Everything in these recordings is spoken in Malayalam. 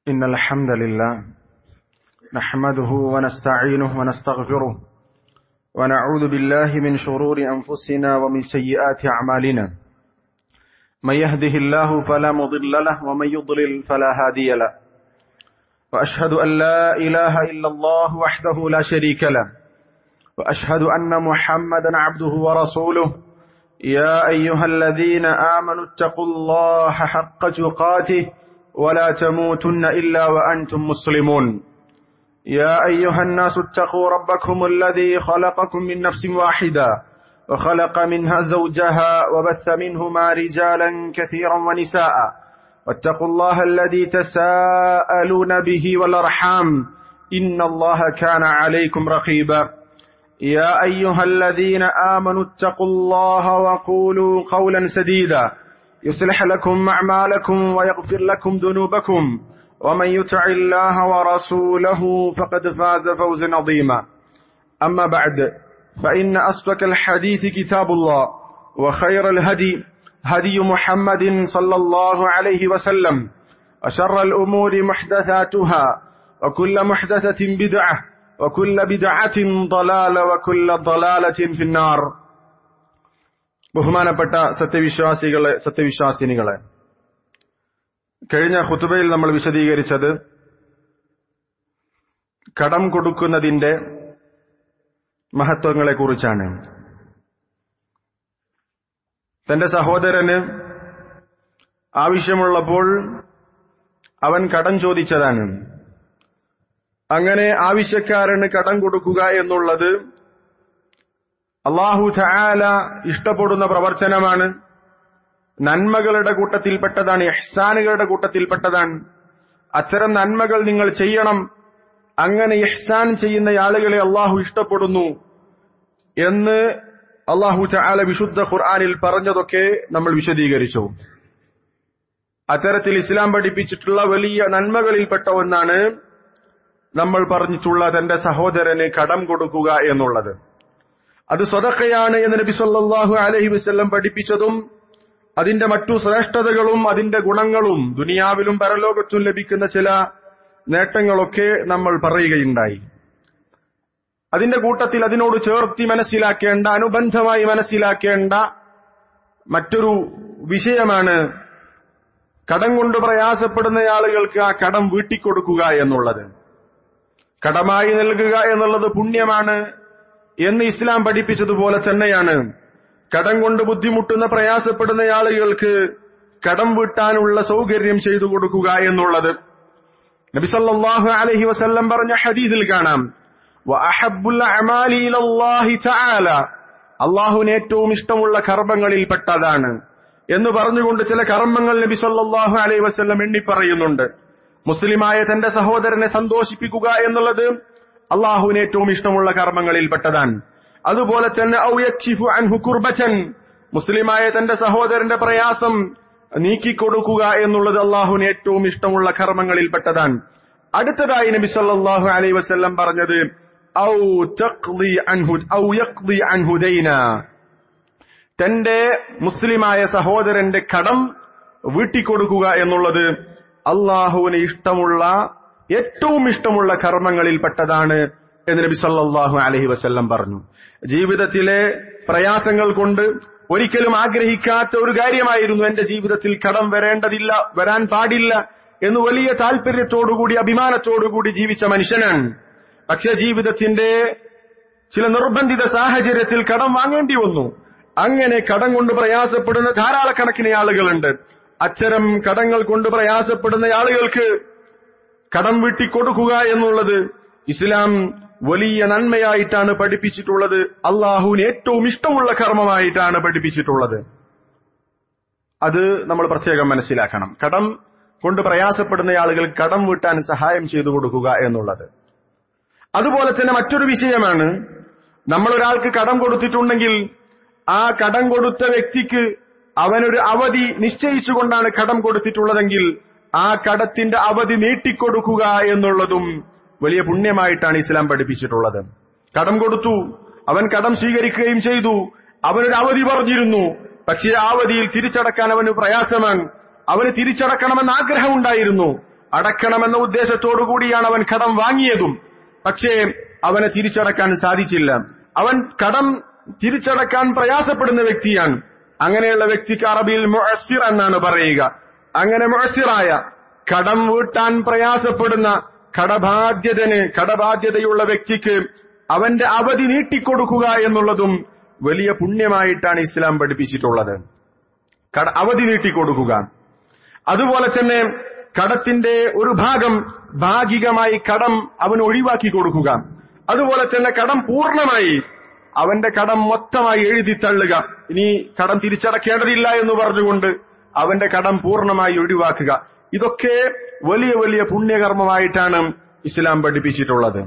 إن الحمد لله نحمده ونستعينه ونستغفره ونعوذ بالله من شرور أنفسنا ومن سيئات أعمالنا من يهده الله فلا مضل له ومن يضلل فلا هادي له وأشهد أن لا إله إلا الله وحده لا شريك له وأشهد أن محمدا عبده ورسوله يا أيها الذين آمنوا اتقوا الله حق تقاته ولا تموتن إلا وأنتم مسلمون يا أيها الناس اتقوا ربكم الذي خلقكم من نفس واحدة وخلق منها زوجها وبث منهما رجالا كثيرا ونساء واتقوا الله الذي تساءلون به والأرحام إن الله كان عليكم رقيبا يا أيها الذين آمنوا اتقوا الله وقولوا قولا سديدا يصلح لكم أعمالكم ويغفر لكم ذنوبكم ومن يطع الله ورسوله فقد فاز فوزا عظيما أما بعد فإن أصدق الحديث كتاب الله وخير الهدي هدي محمد صلى الله عليه وسلم وشر الأمور محدثاتها وكل محدثة بدعة وكل بدعة ضلالة وكل ضلالة في النار ബഹുമാനപ്പെട്ട സത്യവിശ്വാസികളെ സത്യവിശ്വാസിനികളെ കഴിഞ്ഞ ഖുത്തുബയിൽ നമ്മൾ വിശദീകരിച്ചത് കടം കൊടുക്കുന്നതിന്റെ മഹത്വങ്ങളെക്കുറിച്ചാണ് തന്റെ സഹോദരന് ആവശ്യമുള്ളപ്പോൾ അവൻ കടം ചോദിച്ചതാണ് അങ്ങനെ ആവശ്യക്കാരന് കടം കൊടുക്കുക എന്നുള്ളത് അള്ളാഹു ചായാല ഇഷ്ടപ്പെടുന്ന പ്രവർത്തനമാണ് നന്മകളുടെ കൂട്ടത്തിൽപ്പെട്ടതാണ് ഇഹ്സാനുകളുടെ കൂട്ടത്തിൽപ്പെട്ടതാണ് അത്തരം നന്മകൾ നിങ്ങൾ ചെയ്യണം അങ്ങനെ ഇഹ്സാൻ ചെയ്യുന്ന ആളുകളെ അള്ളാഹു ഇഷ്ടപ്പെടുന്നു എന്ന് അള്ളാഹു ചായാല വിശുദ്ധ ഖുർആാനിൽ പറഞ്ഞതൊക്കെ നമ്മൾ വിശദീകരിച്ചു അത്തരത്തിൽ ഇസ്ലാം പഠിപ്പിച്ചിട്ടുള്ള വലിയ നന്മകളിൽപ്പെട്ട ഒന്നാണ് നമ്മൾ പറഞ്ഞിട്ടുള്ള തന്റെ സഹോദരന് കടം കൊടുക്കുക എന്നുള്ളത് അത് സ്വതക്കയാണ് എന്ന് നബി സല്ലാഹു അലഹി വസ്ല്ലം പഠിപ്പിച്ചതും അതിന്റെ മറ്റു ശ്രേഷ്ഠതകളും അതിന്റെ ഗുണങ്ങളും ദുനിയാവിലും പരലോകത്തും ലഭിക്കുന്ന ചില നേട്ടങ്ങളൊക്കെ നമ്മൾ പറയുകയുണ്ടായി അതിന്റെ കൂട്ടത്തിൽ അതിനോട് ചേർത്തി മനസ്സിലാക്കേണ്ട അനുബന്ധമായി മനസ്സിലാക്കേണ്ട മറ്റൊരു വിഷയമാണ് കടം കൊണ്ട് പ്രയാസപ്പെടുന്ന ആളുകൾക്ക് ആ കടം വീട്ടിക്കൊടുക്കുക എന്നുള്ളത് കടമായി നൽകുക എന്നുള്ളത് പുണ്യമാണ് എന്ന് ഇസ്ലാം പഠിപ്പിച്ചതുപോലെ തന്നെയാണ് കടം കൊണ്ട് ബുദ്ധിമുട്ടുന്ന പ്രയാസപ്പെടുന്ന ആളുകൾക്ക് കടം വീട്ടാനുള്ള സൗകര്യം ചെയ്തു കൊടുക്കുക എന്നുള്ളത് നബിസല്ലാഹു അലഹി വസല്ലം പറഞ്ഞ ഹദീസിൽ കാണാം അള്ളാഹുവിന് ഏറ്റവും ഇഷ്ടമുള്ള കർമ്മങ്ങളിൽ പെട്ടതാണ് എന്ന് പറഞ്ഞുകൊണ്ട് ചില കർമ്മങ്ങൾ നബി സല്ലാഹു അലൈഹി വസ്ല്ലം എണ്ണി പറയുന്നുണ്ട് മുസ്ലിമായ തന്റെ സഹോദരനെ സന്തോഷിപ്പിക്കുക എന്നുള്ളത് അള്ളാഹുവിന് ഏറ്റവും ഇഷ്ടമുള്ള കർമ്മങ്ങളിൽ പെട്ടതാണ് അതുപോലെ തന്നെ കുർബച്ചൻ മുസ്ലിമായ തന്റെ സഹോദരന്റെ പ്രയാസം നീക്കിക്കൊടുക്കുക എന്നുള്ളത് അള്ളാഹുവിന് ഏറ്റവും ഇഷ്ടമുള്ള കർമ്മങ്ങളിൽ പെട്ടതാണ് അടുത്തതായി നബി സല്ലാഹു അലൈഹി വസ്ല്ലം പറഞ്ഞത് തന്റെ മുസ്ലിമായ സഹോദരന്റെ കടം വീട്ടിക്കൊടുക്കുക എന്നുള്ളത് അള്ളാഹുവിന് ഇഷ്ടമുള്ള ഏറ്റവും ഇഷ്ടമുള്ള കർമ്മങ്ങളിൽ പെട്ടതാണ് എന്ന് നബി സല്ലാഹു അലഹി വസ്ല്ലം പറഞ്ഞു ജീവിതത്തിലെ പ്രയാസങ്ങൾ കൊണ്ട് ഒരിക്കലും ആഗ്രഹിക്കാത്ത ഒരു കാര്യമായിരുന്നു എന്റെ ജീവിതത്തിൽ കടം വരേണ്ടതില്ല വരാൻ പാടില്ല എന്ന് വലിയ താല്പര്യത്തോടുകൂടി അഭിമാനത്തോടുകൂടി ജീവിച്ച മനുഷ്യനാണ് പക്ഷെ ജീവിതത്തിന്റെ ചില നിർബന്ധിത സാഹചര്യത്തിൽ കടം വാങ്ങേണ്ടി വന്നു അങ്ങനെ കടം കൊണ്ട് പ്രയാസപ്പെടുന്ന ധാരാളക്കണക്കിന് ആളുകളുണ്ട് അത്തരം കടങ്ങൾ കൊണ്ട് പ്രയാസപ്പെടുന്ന ആളുകൾക്ക് കടം വീട്ടിക്കൊടുക്കുക എന്നുള്ളത് ഇസ്ലാം വലിയ നന്മയായിട്ടാണ് പഠിപ്പിച്ചിട്ടുള്ളത് അള്ളാഹുവിന് ഏറ്റവും ഇഷ്ടമുള്ള കർമ്മമായിട്ടാണ് പഠിപ്പിച്ചിട്ടുള്ളത് അത് നമ്മൾ പ്രത്യേകം മനസ്സിലാക്കണം കടം കൊണ്ട് പ്രയാസപ്പെടുന്ന ആളുകൾ കടം വീട്ടാൻ സഹായം ചെയ്തു കൊടുക്കുക എന്നുള്ളത് അതുപോലെ തന്നെ മറ്റൊരു വിഷയമാണ് നമ്മൾ ഒരാൾക്ക് കടം കൊടുത്തിട്ടുണ്ടെങ്കിൽ ആ കടം കൊടുത്ത വ്യക്തിക്ക് അവനൊരു അവധി നിശ്ചയിച്ചുകൊണ്ടാണ് കടം കൊടുത്തിട്ടുള്ളതെങ്കിൽ ആ കടത്തിന്റെ അവധി നീട്ടിക്കൊടുക്കുക എന്നുള്ളതും വലിയ പുണ്യമായിട്ടാണ് ഇസ്ലാം പഠിപ്പിച്ചിട്ടുള്ളത് കടം കൊടുത്തു അവൻ കടം സ്വീകരിക്കുകയും ചെയ്തു അവനൊരു അവധി പറഞ്ഞിരുന്നു പക്ഷേ ആ അവധിയിൽ തിരിച്ചടക്കാൻ അവന് പ്രയാസമാണ് അവന് തിരിച്ചടക്കണമെന്ന് ആഗ്രഹമുണ്ടായിരുന്നു അടക്കണമെന്ന ഉദ്ദേശത്തോടു കൂടിയാണ് അവൻ കടം വാങ്ങിയതും പക്ഷേ അവനെ തിരിച്ചടക്കാൻ സാധിച്ചില്ല അവൻ കടം തിരിച്ചടക്കാൻ പ്രയാസപ്പെടുന്ന വ്യക്തിയാണ് അങ്ങനെയുള്ള വ്യക്തിക്ക് അറബിയിൽ മുഅസ്സിർ എന്നാണ് പറയുക അങ്ങനെ മുഅസ്സിറായ കടം വീട്ടാൻ പ്രയാസപ്പെടുന്ന കടബാധ്യതന് കടബാധ്യതയുള്ള വ്യക്തിക്ക് അവന്റെ അവധി നീട്ടിക്കൊടുക്കുക എന്നുള്ളതും വലിയ പുണ്യമായിട്ടാണ് ഇസ്ലാം പഠിപ്പിച്ചിട്ടുള്ളത് കട അവധി നീട്ടിക്കൊടുക്കുക അതുപോലെ തന്നെ കടത്തിന്റെ ഒരു ഭാഗം ഭാഗികമായി കടം അവൻ ഒഴിവാക്കി കൊടുക്കുക അതുപോലെ തന്നെ കടം പൂർണ്ണമായി അവന്റെ കടം മൊത്തമായി എഴുതി തള്ളുക ഇനി കടം തിരിച്ചടക്കേണ്ടതില്ല എന്ന് പറഞ്ഞുകൊണ്ട് അവന്റെ കടം പൂർണ്ണമായി ഒഴിവാക്കുക ഇതൊക്കെ വലിയ വലിയ പുണ്യകർമ്മമായിട്ടാണ് ഇസ്ലാം പഠിപ്പിച്ചിട്ടുള്ളത്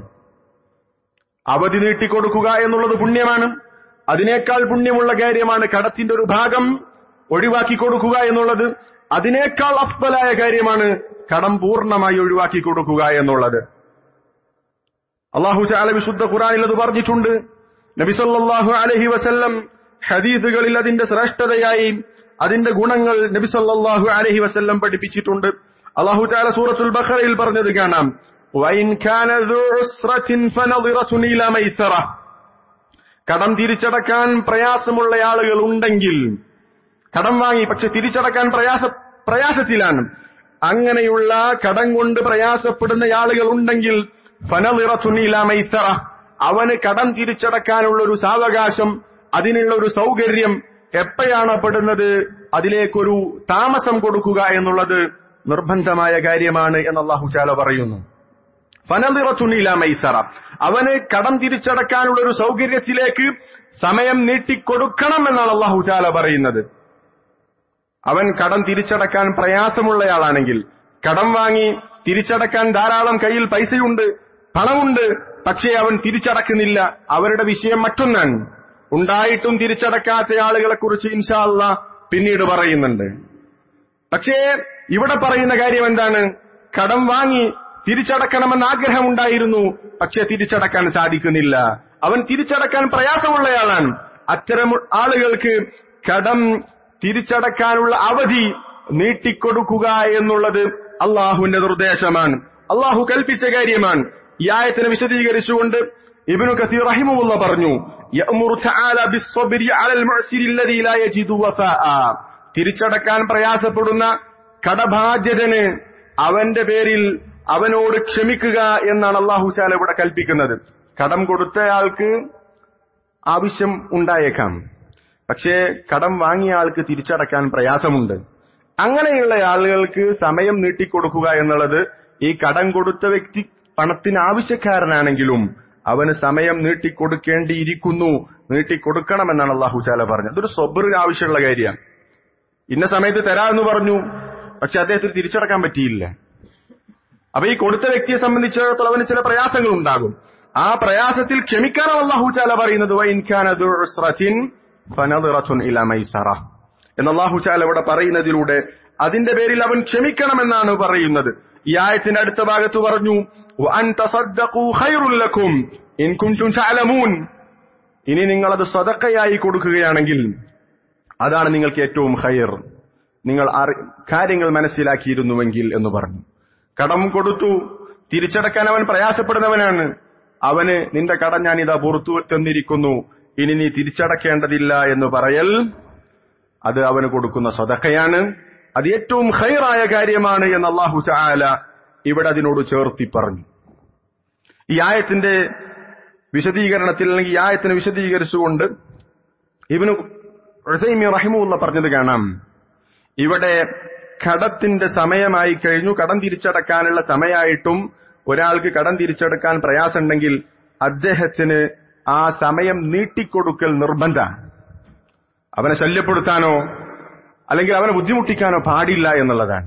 അവധി നീട്ടിക്കൊടുക്കുക എന്നുള്ളത് പുണ്യമാണ് അതിനേക്കാൾ പുണ്യമുള്ള കാര്യമാണ് കടത്തിന്റെ ഒരു ഭാഗം ഒഴിവാക്കി കൊടുക്കുക എന്നുള്ളത് അതിനേക്കാൾ അഫ്ബലായ കാര്യമാണ് കടം പൂർണ്ണമായി ഒഴിവാക്കി കൊടുക്കുക എന്നുള്ളത് അള്ളാഹു ചാല വിശുദ്ധ ഖുറാനിൽ അത് പറഞ്ഞിട്ടുണ്ട് നബി സല്ലല്ലാഹു അലൈഹി വസല്ലം ഹദീസുകളിൽ അതിന്റെ ശ്രേഷ്ഠതയായി അതിന്റെ ഗുണങ്ങൾ നബി സല്ലല്ലാഹു അലൈഹി വസല്ലം പഠിപ്പിച്ചിട്ടുണ്ട് അള്ളാഹു ചാല സൂറത്തുൽ ബഖറയിൽ പറഞ്ഞത് കാണാം വൈൻ കാന ذو عسرة فنظرة إلى ميسرة കടം തിരിച്ചടക്കാൻ പ്രയാസമുള്ള ആളുകൾ ഉണ്ടെങ്കിൽ കടം വാങ്ങി പക്ഷെ തിരിച്ചടക്കാൻ പ്രയാസ പ്രയാസത്തിലാണ് അങ്ങനെയുള്ള കടം കൊണ്ട് പ്രയാസപ്പെടുന്ന ആളുകൾ ഉണ്ടെങ്കിൽ ഫനലിറത്തുനില മൈസറ അവന് കടം തിരിച്ചടക്കാനുള്ള ഒരു സാവകാശം അതിനുള്ള ഒരു സൗകര്യം എപ്പോഴാണ് പെടുന്നത് അതിലേക്കൊരു താമസം കൊടുക്കുക എന്നുള്ളത് നിർബന്ധമായ കാര്യമാണ് എന്ന് അള്ളാഹു ചാല പറയുന്നു ഫനലിറത്തുനില മൈസറ അവന് കടം തിരിച്ചടക്കാനുള്ള ഒരു സൗകര്യത്തിലേക്ക് സമയം നീട്ടിക്കൊടുക്കണം എന്നാണ് അള്ളാഹു ചാല പറയുന്നത് അവൻ കടം തിരിച്ചടക്കാൻ പ്രയാസമുള്ളയാളാണെങ്കിൽ കടം വാങ്ങി തിരിച്ചടക്കാൻ ധാരാളം കയ്യിൽ പൈസയുണ്ട് പണമുണ്ട് പക്ഷേ അവൻ തിരിച്ചടക്കുന്നില്ല അവരുടെ വിഷയം മറ്റൊന്നാണ് ഉണ്ടായിട്ടും തിരിച്ചടക്കാത്ത ആളുകളെ കുറിച്ച് ഇൻഷാല്ല പിന്നീട് പറയുന്നുണ്ട് പക്ഷേ ഇവിടെ പറയുന്ന കാര്യം എന്താണ് കടം വാങ്ങി തിരിച്ചടക്കണമെന്ന് ആഗ്രഹമുണ്ടായിരുന്നു പക്ഷെ തിരിച്ചടക്കാൻ സാധിക്കുന്നില്ല അവൻ തിരിച്ചടക്കാൻ പ്രയാസമുള്ളയാളാണ് അത്തരം ആളുകൾക്ക് കടം തിരിച്ചടക്കാനുള്ള അവധി നീട്ടിക്കൊടുക്കുക എന്നുള്ളത് അള്ളാഹുവിന്റെ നിർദ്ദേശമാണ് അള്ളാഹു കൽപ്പിച്ച കാര്യമാണ് ഈ ആയത്തിനെ വിശദീകരിച്ചുകൊണ്ട് ഇബ്നു കസീർ റഹിമുള്ള പറഞ്ഞു യഅ്മുറു തആല ബിസ്സബ്രി അലൽ മുഅ്സിരി അല്ലദീ ലാ യജിദു വഫാഅ തിരിച്ചടക്കാൻ പ്രയാസപ്പെടുന്ന കടബാധ്യതന് അവന്റെ പേരിൽ അവനോട് ക്ഷമിക്കുക എന്നാണ് അള്ളാഹു ചാല ഇവിടെ കൽപ്പിക്കുന്നത് കടം കൊടുത്തയാൾക്ക് ആവശ്യം ഉണ്ടായേക്കാം പക്ഷേ കടം വാങ്ങിയ ആൾക്ക് തിരിച്ചടക്കാൻ പ്രയാസമുണ്ട് അങ്ങനെയുള്ള ആളുകൾക്ക് സമയം നീട്ടിക്കൊടുക്കുക എന്നുള്ളത് ഈ കടം കൊടുത്ത വ്യക്തി പണത്തിന് ആവശ്യക്കാരനാണെങ്കിലും അവന് സമയം നീട്ടിക്കൊടുക്കേണ്ടിയിരിക്കുന്നു നീട്ടിക്കൊടുക്കണമെന്നാണ് അള്ളാഹു ചാല പറഞ്ഞത് അതൊരു സ്വബറിന് ആവശ്യമുള്ള കാര്യമാണ് ഇന്ന സമയത്ത് തരാമെന്ന് പറഞ്ഞു പക്ഷെ അദ്ദേഹത്തിന് തിരിച്ചടക്കാൻ പറ്റിയില്ല അപ്പൊ ഈ കൊടുത്ത വ്യക്തിയെ സംബന്ധിച്ചിടത്തോളം അവന് ചില പ്രയാസങ്ങൾ ഉണ്ടാകും ആ പ്രയാസത്തിൽ ക്ഷമിക്കാനാണ് അള്ളാഹു ചാല പറയുന്നത് എന്ന് അള്ളാഹു ചാല ഇവിടെ പറയുന്നതിലൂടെ അതിന്റെ പേരിൽ അവൻ ക്ഷമിക്കണമെന്നാണ് പറയുന്നത് ഈ ആയത്തിന്റെ അടുത്ത ഭാഗത്ത് പറഞ്ഞു ഇനി നിങ്ങൾ അത് സ്വതക്കയായി കൊടുക്കുകയാണെങ്കിൽ അതാണ് നിങ്ങൾക്ക് ഏറ്റവും ഹൈർ നിങ്ങൾ കാര്യങ്ങൾ മനസ്സിലാക്കിയിരുന്നുവെങ്കിൽ എന്ന് പറഞ്ഞു കടം കൊടുത്തു തിരിച്ചടക്കാൻ അവൻ പ്രയാസപ്പെടുന്നവനാണ് അവന് നിന്റെ കടം ഞാൻ ഇതാ പുറത്തു തന്നിരിക്കുന്നു ഇനി നീ തിരിച്ചടക്കേണ്ടതില്ല എന്ന് പറയൽ അത് അവന് കൊടുക്കുന്ന സ്വതക്കയാണ് അത് ഏറ്റവും ഹൈറായ കാര്യമാണ് എന്ന് അള്ളാഹു ചാല ഇവിടെ അതിനോട് ചേർത്തി പറഞ്ഞു ഈ ആയത്തിന്റെ വിശദീകരണത്തിൽ അല്ലെങ്കിൽ ഈ ആയത്തിനെ വിശദീകരിച്ചുകൊണ്ട് ഇവന് റഹിമുള്ള പറഞ്ഞത് കാണാം ഇവിടെ കടത്തിന്റെ സമയമായി കഴിഞ്ഞു കടം തിരിച്ചടക്കാനുള്ള സമയമായിട്ടും ഒരാൾക്ക് കടം തിരിച്ചെടുക്കാൻ പ്രയാസമുണ്ടെങ്കിൽ അദ്ദേഹത്തിന് ആ സമയം നീട്ടിക്കൊടുക്കൽ നിർബന്ധമാണ് അവനെ ശല്യപ്പെടുത്താനോ അല്ലെങ്കിൽ അവനെ ബുദ്ധിമുട്ടിക്കാനോ പാടില്ല എന്നുള്ളതാണ്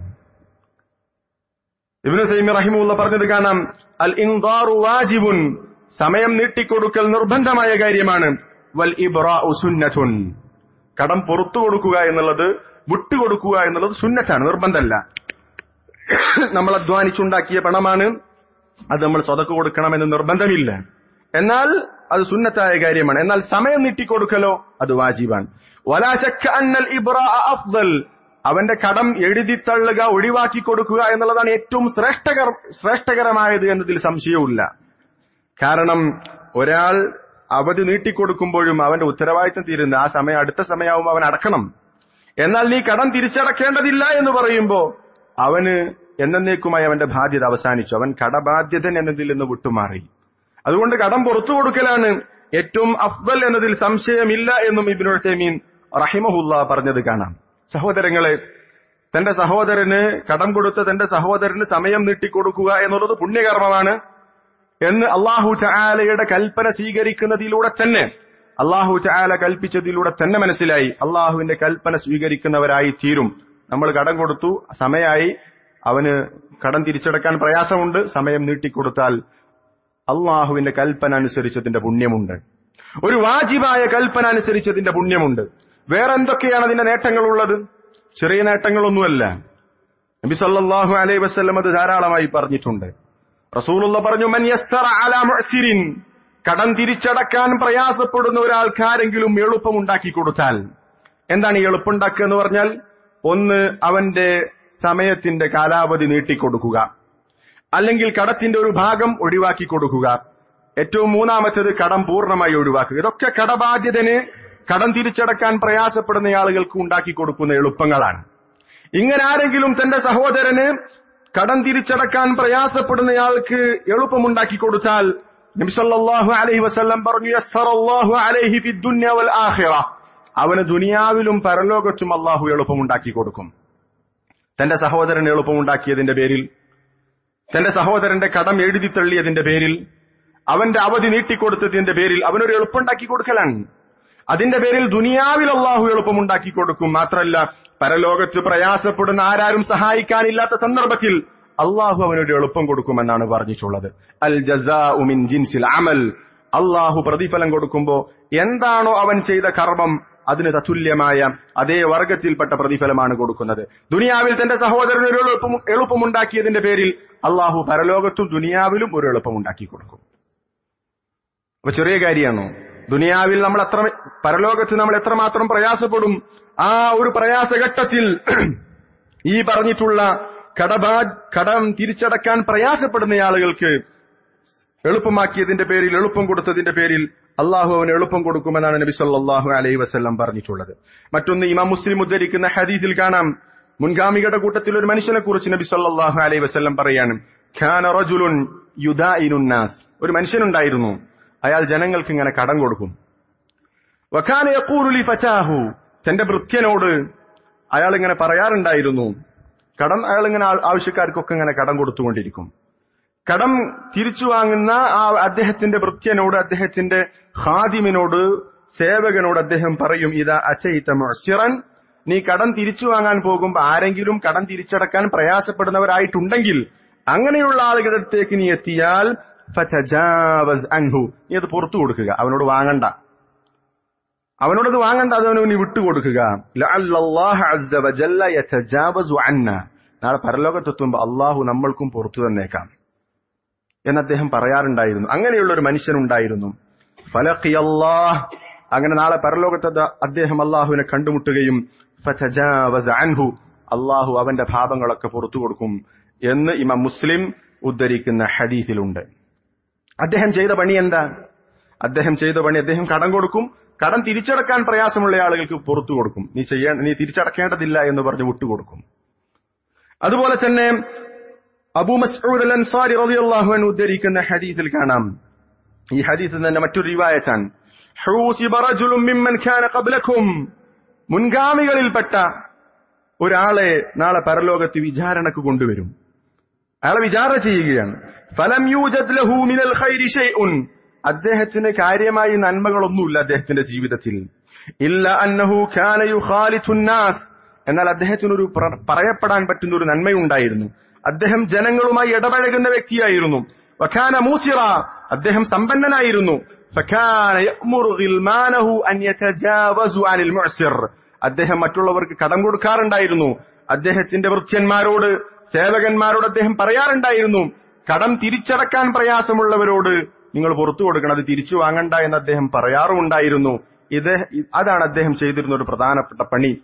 ഇബിന് സൈമി റഹിമുള്ള പറഞ്ഞത് കാണാം അൽ ഇൻദാറു വാജിബുൻ സമയം നീട്ടിക്കൊടുക്കൽ നിർബന്ധമായ കാര്യമാണ് വൽ ഇബ്രാ സുന്നത്തുൻ കടം പുറത്തു കൊടുക്കുക എന്നുള്ളത് വിട്ടുകൊടുക്കുക എന്നുള്ളത് സുന്നത്താണ് നിർബന്ധമല്ല നമ്മൾ അധ്വാനിച്ചുണ്ടാക്കിയ പണമാണ് അത് നമ്മൾ സ്വതക്ക് കൊടുക്കണമെന്ന് നിർബന്ധമില്ല എന്നാൽ അത് സുന്നത്തായ കാര്യമാണ് എന്നാൽ സമയം നീട്ടിക്കൊടുക്കലോ അത് വാജിബാണ് വലാശക്ക അന്നൽ ഇബ്രാ അഫ്ദൽ അവന്റെ കടം എഴുതിത്തള്ളുക ഒഴിവാക്കി കൊടുക്കുക എന്നുള്ളതാണ് ഏറ്റവും ശ്രേഷ്ഠകർ ശ്രേഷ്ഠകരമായത് എന്നതിൽ സംശയവുമില്ല കാരണം ഒരാൾ അവധി നീട്ടിക്കൊടുക്കുമ്പോഴും അവന്റെ ഉത്തരവാദിത്തം തീരുന്ന ആ സമയം അടുത്ത സമയമാവുമ്പോൾ അവൻ അടക്കണം എന്നാൽ നീ കടം തിരിച്ചടക്കേണ്ടതില്ല എന്ന് പറയുമ്പോ അവന് എന്നേക്കുമായി അവന്റെ ബാധ്യത അവസാനിച്ചു അവൻ കടബാധ്യതൻ എന്നതിൽ നിന്ന് വിട്ടുമാറി അതുകൊണ്ട് കടം പുറത്തു കൊടുക്കലാണ് ഏറ്റവും അഫ്ദൽ എന്നതിൽ സംശയമില്ല എന്നും ഇബിനുൽ തൈമീൻ റഹിമഹുല്ല പറഞ്ഞത് കാണാം സഹോദരങ്ങളെ തന്റെ സഹോദരന് കടം കൊടുത്ത തന്റെ സഹോദരന് സമയം നീട്ടിക്കൊടുക്കുക എന്നുള്ളത് പുണ്യകർമ്മമാണ് എന്ന് അള്ളാഹു ചായാലയുടെ കൽപ്പന സ്വീകരിക്കുന്നതിലൂടെ തന്നെ അള്ളാഹു ചായാല കൽപ്പിച്ചതിലൂടെ തന്നെ മനസ്സിലായി അള്ളാഹുവിന്റെ കൽപ്പന സ്വീകരിക്കുന്നവരായി തീരും നമ്മൾ കടം കൊടുത്തു സമയമായി അവന് കടം തിരിച്ചടക്കാൻ പ്രയാസമുണ്ട് സമയം നീട്ടിക്കൊടുത്താൽ അള്ളാഹുവിന്റെ കൽപ്പന അനുസരിച്ചതിന്റെ പുണ്യമുണ്ട് ഒരു വാജിബായ കൽപ്പന അനുസരിച്ചതിന്റെ പുണ്യമുണ്ട് വേറെ എന്തൊക്കെയാണ് അതിന്റെ നേട്ടങ്ങളുള്ളത് ചെറിയ നേട്ടങ്ങളൊന്നുമല്ല നബി സല്ലല്ലാഹു അലൈഹി വസല്ലം അത് ധാരാളമായി പറഞ്ഞിട്ടുണ്ട് റസൂലുള്ള പറഞ്ഞു മൻ യസ്സറ അലാ മുഅ്സിരിൻ കടം തിരിച്ചടക്കാൻ പ്രയാസപ്പെടുന്ന ഒരാൾക്കാരെങ്കിലും എളുപ്പമുണ്ടാക്കി കൊടുത്താൽ എന്താണ് ഈ എളുപ്പമുണ്ടാക്കുക എന്ന് പറഞ്ഞാൽ ഒന്ന് അവന്റെ സമയത്തിന്റെ കാലാവധി നീട്ടിക്കൊടുക്കുക അല്ലെങ്കിൽ കടത്തിന്റെ ഒരു ഭാഗം ഒഴിവാക്കി കൊടുക്കുക ഏറ്റവും മൂന്നാമത്തേത് കടം പൂർണ്ണമായി ഒഴിവാക്കുക ഇതൊക്കെ കടബാധ്യതന് കടം തിരിച്ചടക്കാൻ പ്രയാസപ്പെടുന്ന ആളുകൾക്ക് ഉണ്ടാക്കി കൊടുക്കുന്ന എളുപ്പങ്ങളാണ് ഇങ്ങനെ ആരെങ്കിലും തന്റെ സഹോദരന് കടം തിരിച്ചടക്കാൻ പ്രയാസപ്പെടുന്നയാൾക്ക് എളുപ്പമുണ്ടാക്കി കൊടുത്താൽ നബിസല്ലാഹു അലൈഹി വസല്ലം പറഞ്ഞു യസ്സറല്ലാഹു അലൈഹി ഫിദ്ദുന്യ വൽ ആഖിറ അവന് ദുനിയാവിലും പരലോകത്തും അള്ളാഹു എളുപ്പമുണ്ടാക്കി കൊടുക്കും തന്റെ സഹോദരൻ എളുപ്പമുണ്ടാക്കിയതിന്റെ പേരിൽ തന്റെ സഹോദരന്റെ കടം എഴുതി തള്ളിയതിന്റെ പേരിൽ അവന്റെ അവധി നീട്ടിക്കൊടുത്തതിന്റെ പേരിൽ അവനൊരു എളുപ്പമുണ്ടാക്കി കൊടുക്കലാണ് അതിന്റെ പേരിൽ ദുനിയാവിൽ അള്ളാഹു എളുപ്പമുണ്ടാക്കി കൊടുക്കും മാത്രമല്ല പരലോകത്ത് പ്രയാസപ്പെടുന്ന ആരാരും സഹായിക്കാനില്ലാത്ത സന്ദർഭത്തിൽ അള്ളാഹു അവനൊരു എളുപ്പം കൊടുക്കുമെന്നാണ് പറഞ്ഞിട്ടുള്ളത് അൽ ജസാ ഉമിൻ ജിൻസിൽ അമൽ അള്ളാഹു പ്രതിഫലം കൊടുക്കുമ്പോ എന്താണോ അവൻ ചെയ്ത കർമ്മം അതിന് തത്തുല്യമായ അതേ വർഗത്തിൽപ്പെട്ട പ്രതിഫലമാണ് കൊടുക്കുന്നത് ദുനിയാവിൽ തന്റെ സഹോദരന് ഒരു എളുപ്പം എളുപ്പമുണ്ടാക്കിയതിന്റെ പേരിൽ അള്ളാഹു പരലോകത്തും ദുനിയാവിലും ഒരു എളുപ്പമുണ്ടാക്കി കൊടുക്കും അപ്പൊ ചെറിയ കാര്യമാണോ ദുനിയാവിൽ നമ്മൾ എത്ര പരലോകത്ത് നമ്മൾ എത്രമാത്രം പ്രയാസപ്പെടും ആ ഒരു പ്രയാസഘട്ടത്തിൽ ഈ പറഞ്ഞിട്ടുള്ള കടബാ കടം തിരിച്ചടക്കാൻ പ്രയാസപ്പെടുന്ന ആളുകൾക്ക് എളുപ്പമാക്കിയതിന്റെ പേരിൽ എളുപ്പം കൊടുത്തതിന്റെ പേരിൽ അള്ളാഹു അവന് എളുപ്പം കൊടുക്കുമെന്നാണ് നബി സല്ലാഹു അലൈഹി വസ്ല്ലം പറഞ്ഞിട്ടുള്ളത് മറ്റൊന്ന് ഇമാം മുസ്ലിം ഉദ്ധരിക്കുന്ന ഹദീസിൽ കാണാം മുൻഗാമികളുടെ കൂട്ടത്തിൽ ഒരു മനുഷ്യനെ കുറിച്ച് നബി സല്ലാഹു അലൈഹി വസ്ല്ലം പറയാണ് ഖാന റജുലുൻ യുദാഇനുന്നാസ് ഒരു മനുഷ്യനുണ്ടായിരുന്നു അയാൾ ജനങ്ങൾക്ക് ഇങ്ങനെ കടം കൊടുക്കും വഖാന യഖൂലു ലി ഫതാഹു തന്റെ ഭൃത്യനോട് അയാൾ ഇങ്ങനെ പറയാറുണ്ടായിരുന്നു കടം അയാൾ ഇങ്ങനെ ആവശ്യക്കാർക്കൊക്കെ ഇങ്ങനെ കടം കൊടുത്തുകൊണ്ടിരിക്കും കടം തിരിച്ചു വാങ്ങുന്ന ആ അദ്ദേഹത്തിന്റെ ഭൃത്യനോട് അദ്ദേഹത്തിന്റെ ഖാദിമിനോട് സേവകനോട് അദ്ദേഹം പറയും ഇതാ അച്ചയിത്ത മുഅ്സിറൻ നീ കടം തിരിച്ചു വാങ്ങാൻ പോകുമ്പോൾ ആരെങ്കിലും കടം തിരിച്ചടക്കാൻ പ്രയാസപ്പെടുന്നവരായിട്ടുണ്ടെങ്കിൽ അങ്ങനെയുള്ള ആളുകളുടെ അടുത്തേക്ക് നീ എത്തിയാൽ ഫതജാവസ് അൻഹു നീ അത് പുറത്തു കൊടുക്കുക അവനോട് വാങ്ങണ്ട അവനോടത് വാങ്ങണ്ട അത് അവന് നീ വിട്ടുകൊടുക്കുക നാളെ പരലോകത്തെത്തുമ്പോ അള്ളാഹു നമ്മൾക്കും പുറത്തു തന്നേക്കാം എന്ന് അദ്ദേഹം പറയാറുണ്ടായിരുന്നു അങ്ങനെയുള്ള ഒരു മനുഷ്യനുണ്ടായിരുന്നു ഫലഖിയല്ലാഹ് അങ്ങനെ നാളെ പരലോകത്ത് അദ്ദേഹം അള്ളാഹുവിനെ കണ്ടുമുട്ടുകയും അൻഹു അള്ളാഹു അവന്റെ പാപങ്ങളൊക്കെ പുറത്തു കൊടുക്കും എന്ന് ഇമാം മുസ്ലിം ഉദ്ധരിക്കുന്ന ഹദീസിലുണ്ട് അദ്ദേഹം ചെയ്ത പണി എന്താ അദ്ദേഹം ചെയ്ത പണി അദ്ദേഹം കടം കൊടുക്കും കടം തിരിച്ചടക്കാൻ പ്രയാസമുള്ള ആളുകൾക്ക് പുറത്തു കൊടുക്കും നീ ചെയ്യാ നീ തിരിച്ചടക്കേണ്ടതില്ല എന്ന് പറഞ്ഞ് വിട്ടുകൊടുക്കും അതുപോലെ തന്നെ അബൂ മസ്ഊദ് അൽ അൻസാരി റളിയല്ലാഹു അൻഹു ഉദ്ധരിക്കുന്ന ഹദീസിൽ കാണാം ഈ ഹദീസിൽ തന്നെ മറ്റൊരു റിവായത്താണ് ഹൂസിബ റജുലുൻ മിമ്മൻ കാന ഖബ്ലക്കും മുൻഗാമികളിൽപ്പെട്ട ഒരാളെ നാളെ പരലോകത്ത് വിചാരണക്ക് കൊണ്ടുവരും അയാളെ വിചാരണ ചെയ്യുകയാണ് ഫലം യൂജദ് ലഹു മിനൽ ഖൈരി ഷൈഉൻ അദ്ദേഹത്തിന് കാര്യമായി നന്മകളൊന്നുമില്ല അദ്ദേഹത്തിന്റെ ജീവിതത്തിൽ ഇല്ല അന്നഹു കാന യുഖാലിതു നാസ് എന്നാൽ അദ്ദേഹത്തിന് ഒരു പറയപ്പെടാൻ പറ്റുന്ന ഒരു നന്മയുണ്ടായിരുന്നു അദ്ദേഹം ജനങ്ങളുമായി ഇടപഴകുന്ന വ്യക്തിയായിരുന്നു വഖാന മൂസിറ അദ്ദേഹം സമ്പന്നനായിരുന്നു ഫഖാന യഅ്മുറു ഗിൽമാനഹു അൻ യതജാവസു അനിൽ മുഅ്സിർ അദ്ദേഹം മറ്റുള്ളവർക്ക് കടം കൊടുക്കാറുണ്ടായിരുന്നു അദ്ദേഹത്തിന്റെ വൃത്യന്മാരോട് സേവകന്മാരോട് അദ്ദേഹം പറയാറുണ്ടായിരുന്നു കടം തിരിച്ചടക്കാൻ പ്രയാസമുള്ളവരോട് നിങ്ങൾ പുറത്തു കൊടുക്കണം അത് തിരിച്ചു വാങ്ങണ്ട എന്ന് അദ്ദേഹം പറയാറുമുണ്ടായിരുന്നു ഇത് അതാണ് അദ്ദേഹം ചെയ്തിരുന്ന ഒരു പ്രധാനപ്പെട്ട പണി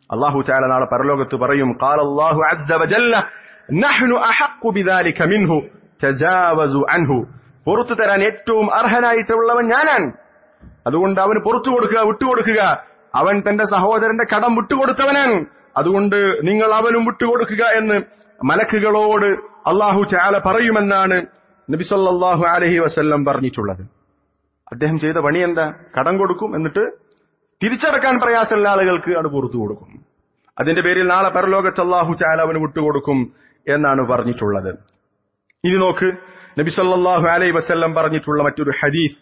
അള്ളാഹു ചാല നാളെ പരലോകത്ത് പറയും قال الله عز وجل نحن أحق بذلك منه تجاوزوا عنه പുറത്തു തരാൻ ഏറ്റവും അർഹനായിട്ടുള്ളവൻ ഞാനാണ് അതുകൊണ്ട് അവന് പുറത്തു കൊടുക്കുക വിട്ടുകൊടുക്കുക അവൻ തന്റെ സഹോദരന്റെ കടം വിട്ടുകൊടുത്തവനാണ് അതുകൊണ്ട് നിങ്ങൾ അവനും വിട്ടുകൊടുക്കുക എന്ന് മലക്കുകളോട് അള്ളാഹു ചാല പറയുമെന്നാണ് നബിസല്ലാഹു അലഹി വസ്ല്ലം പറഞ്ഞിട്ടുള്ളത് അദ്ദേഹം ചെയ്ത പണി എന്താ കടം കൊടുക്കും എന്നിട്ട് തിരിച്ചടക്കാൻ പ്രയാസമുള്ള ആളുകൾക്ക് അത് പുറത്തു കൊടുക്കും അതിന്റെ പേരിൽ നാളെ പരലോകത്ത് അള്ളാഹു ചാല അവന് വിട്ടുകൊടുക്കും എന്നാണ് പറഞ്ഞിട്ടുള്ളത് ഇനി നോക്ക് നബി സല്ലല്ലാഹു അലൈഹി വസല്ലം പറഞ്ഞിട്ടുള്ള മറ്റൊരു ഹദീസ്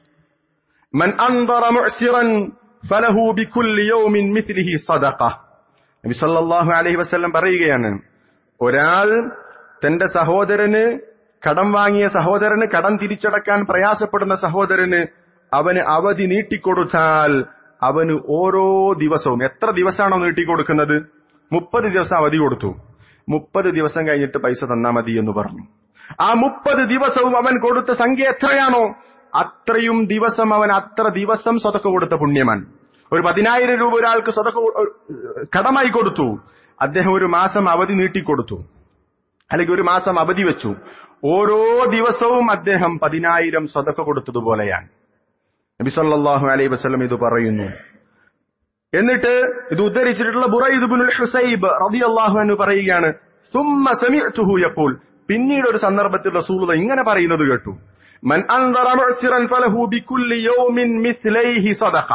മൻ അൻദറ മുഅ്സിറൻ ഫലഹു ബികുല്ലി യൗമിൻ മിസ്ലിഹി സദഖ നബി സല്ലല്ലാഹു അലൈഹി വസല്ലം പറയുകയാണ് ഒരാൾ തന്റെ സഹോദരന് കടം വാങ്ങിയ സഹോദരന് കടം തിരിച്ചടക്കാൻ പ്രയാസപ്പെടുന്ന സഹോദരന് അവന് അവധി നീട്ടിക്കൊടുത്താൽ അവന് ഓരോ ദിവസവും എത്ര ദിവസമാണോ നീട്ടിക്കൊടുക്കുന്നത് മുപ്പത് ദിവസം അവധി കൊടുത്തു മുപ്പത് ദിവസം കഴിഞ്ഞിട്ട് പൈസ തന്നാ മതി എന്ന് പറഞ്ഞു ആ മുപ്പത് ദിവസവും അവൻ കൊടുത്ത സംഖ്യ എത്രയാണോ അത്രയും ദിവസം അവൻ അത്ര ദിവസം സ്വതക്ക കൊടുത്ത പുണ്യമാണ് ഒരു പതിനായിരം രൂപ ഒരാൾക്ക് സ്വതക്ക കടമായി കൊടുത്തു അദ്ദേഹം ഒരു മാസം അവധി നീട്ടിക്കൊടുത്തു അല്ലെങ്കിൽ ഒരു മാസം അവധി വെച്ചു ഓരോ ദിവസവും അദ്ദേഹം പതിനായിരം സ്വതക്ക കൊടുത്തതുപോലെയാണ് നബി സല്ലല്ലാഹു അലൈഹി വസല്ലം ഇത് പറയുന്നു എന്നിട്ട് ഇത് ഉദ്ധരിച്ചിട്ടുള്ള ബുറൈദ് ഇബ്നുൽ ഹുസൈബ് റളിയല്ലാഹു അൻഹു പറയുകയാണ് സുമ്മ സമിഅ്തുഹു യഖൂൽ പിന്നീട് ഒരു സന്ദർഭത്തിൽ റസൂലുള്ളാഹി ഇങ്ങനെ പറയുന്നത് കേട്ടു മൻ അൻദറ മുഅ്സിറൻ ഫലഹു ബികുല്ലി യൗമിൻ മിസ്ലൈഹി സദഖ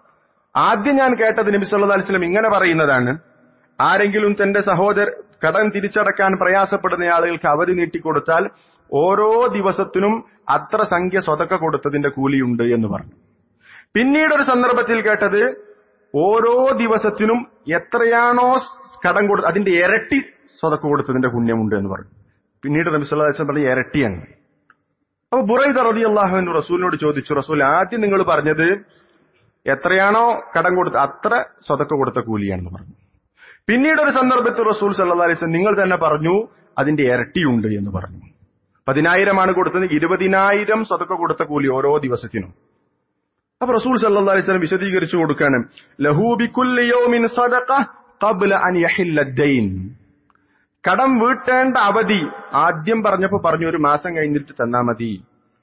ആദ്യം ഞാൻ കേട്ടത് നബി സല്ലല്ലാഹു അലൈഹി വസല്ലം ഇങ്ങനെ പറയുന്നതാണ് ആരെങ്കിലും തന്റെ സഹോദര കടം തിരിച്ചടക്കാൻ പ്രയാസപ്പെടുന്ന ആളുകൾക്ക് അവധി നീട്ടിക്കൊടുത്താൽ ഓരോ ദിവസത്തിനും അത്ര സംഖ്യ സ്വതക്ക കൊടുത്തതിന്റെ കൂലിയുണ്ട് എന്ന് പറഞ്ഞു പിന്നീട് ഒരു സന്ദർഭത്തിൽ കേട്ടത് ഓരോ ദിവസത്തിനും എത്രയാണോ കടം കൊടുത്ത് അതിന്റെ ഇരട്ടി സ്വതക്ക കൊടുത്തതിന്റെ പുണ്യമുണ്ട് എന്ന് പറഞ്ഞു പിന്നീട് നബി സല്ലല്ലാഹു അലൈഹി വസല്ലം പറഞ്ഞ ഇരട്ടിയാണ് അപ്പൊ ബുറൈദ റളിയല്ലാഹു അൻഹു റസൂലിനോട് ചോദിച്ചു റസൂൽ ആദ്യം നിങ്ങൾ പറഞ്ഞത് എത്രയാണോ കടം കൊടുത്ത അത്ര സ്വതക്ക കൊടുത്ത കൂലിയാണെന്ന് പറഞ്ഞു പിന്നീട് ഒരു സന്ദർഭത്തിൽ റസൂൽ സല്ലല്ലാഹു അലൈഹി വസല്ലം നിങ്ങൾ തന്നെ പറഞ്ഞു അതിന്റെ ഇരട്ടിയുണ്ട് എന്ന് പറഞ്ഞു പതിനായിരമാണ് കൊടുത്തത് ഇരുപതിനായിരം സ്വതക്ക കൊടുത്ത കൂലി ഓരോ ദിവസത്തിനും അപ്പൊ റസൂൽ സല്ലല്ലാഹു അലൈഹി വസല്ലം വിശദീകരിച്ചു കൊടുക്കാണ് ലഹൂ ബികുല്ലി യൗമിൻ സദഖ ഖബ്ല അൻ യഹില്ല ദൈൻ കടം വീട്ടേണ്ട അവധി ആദ്യം പറഞ്ഞപ്പോ പറഞ്ഞു ഒരു മാസം കഴിഞ്ഞിട്ട് തന്നാ മതി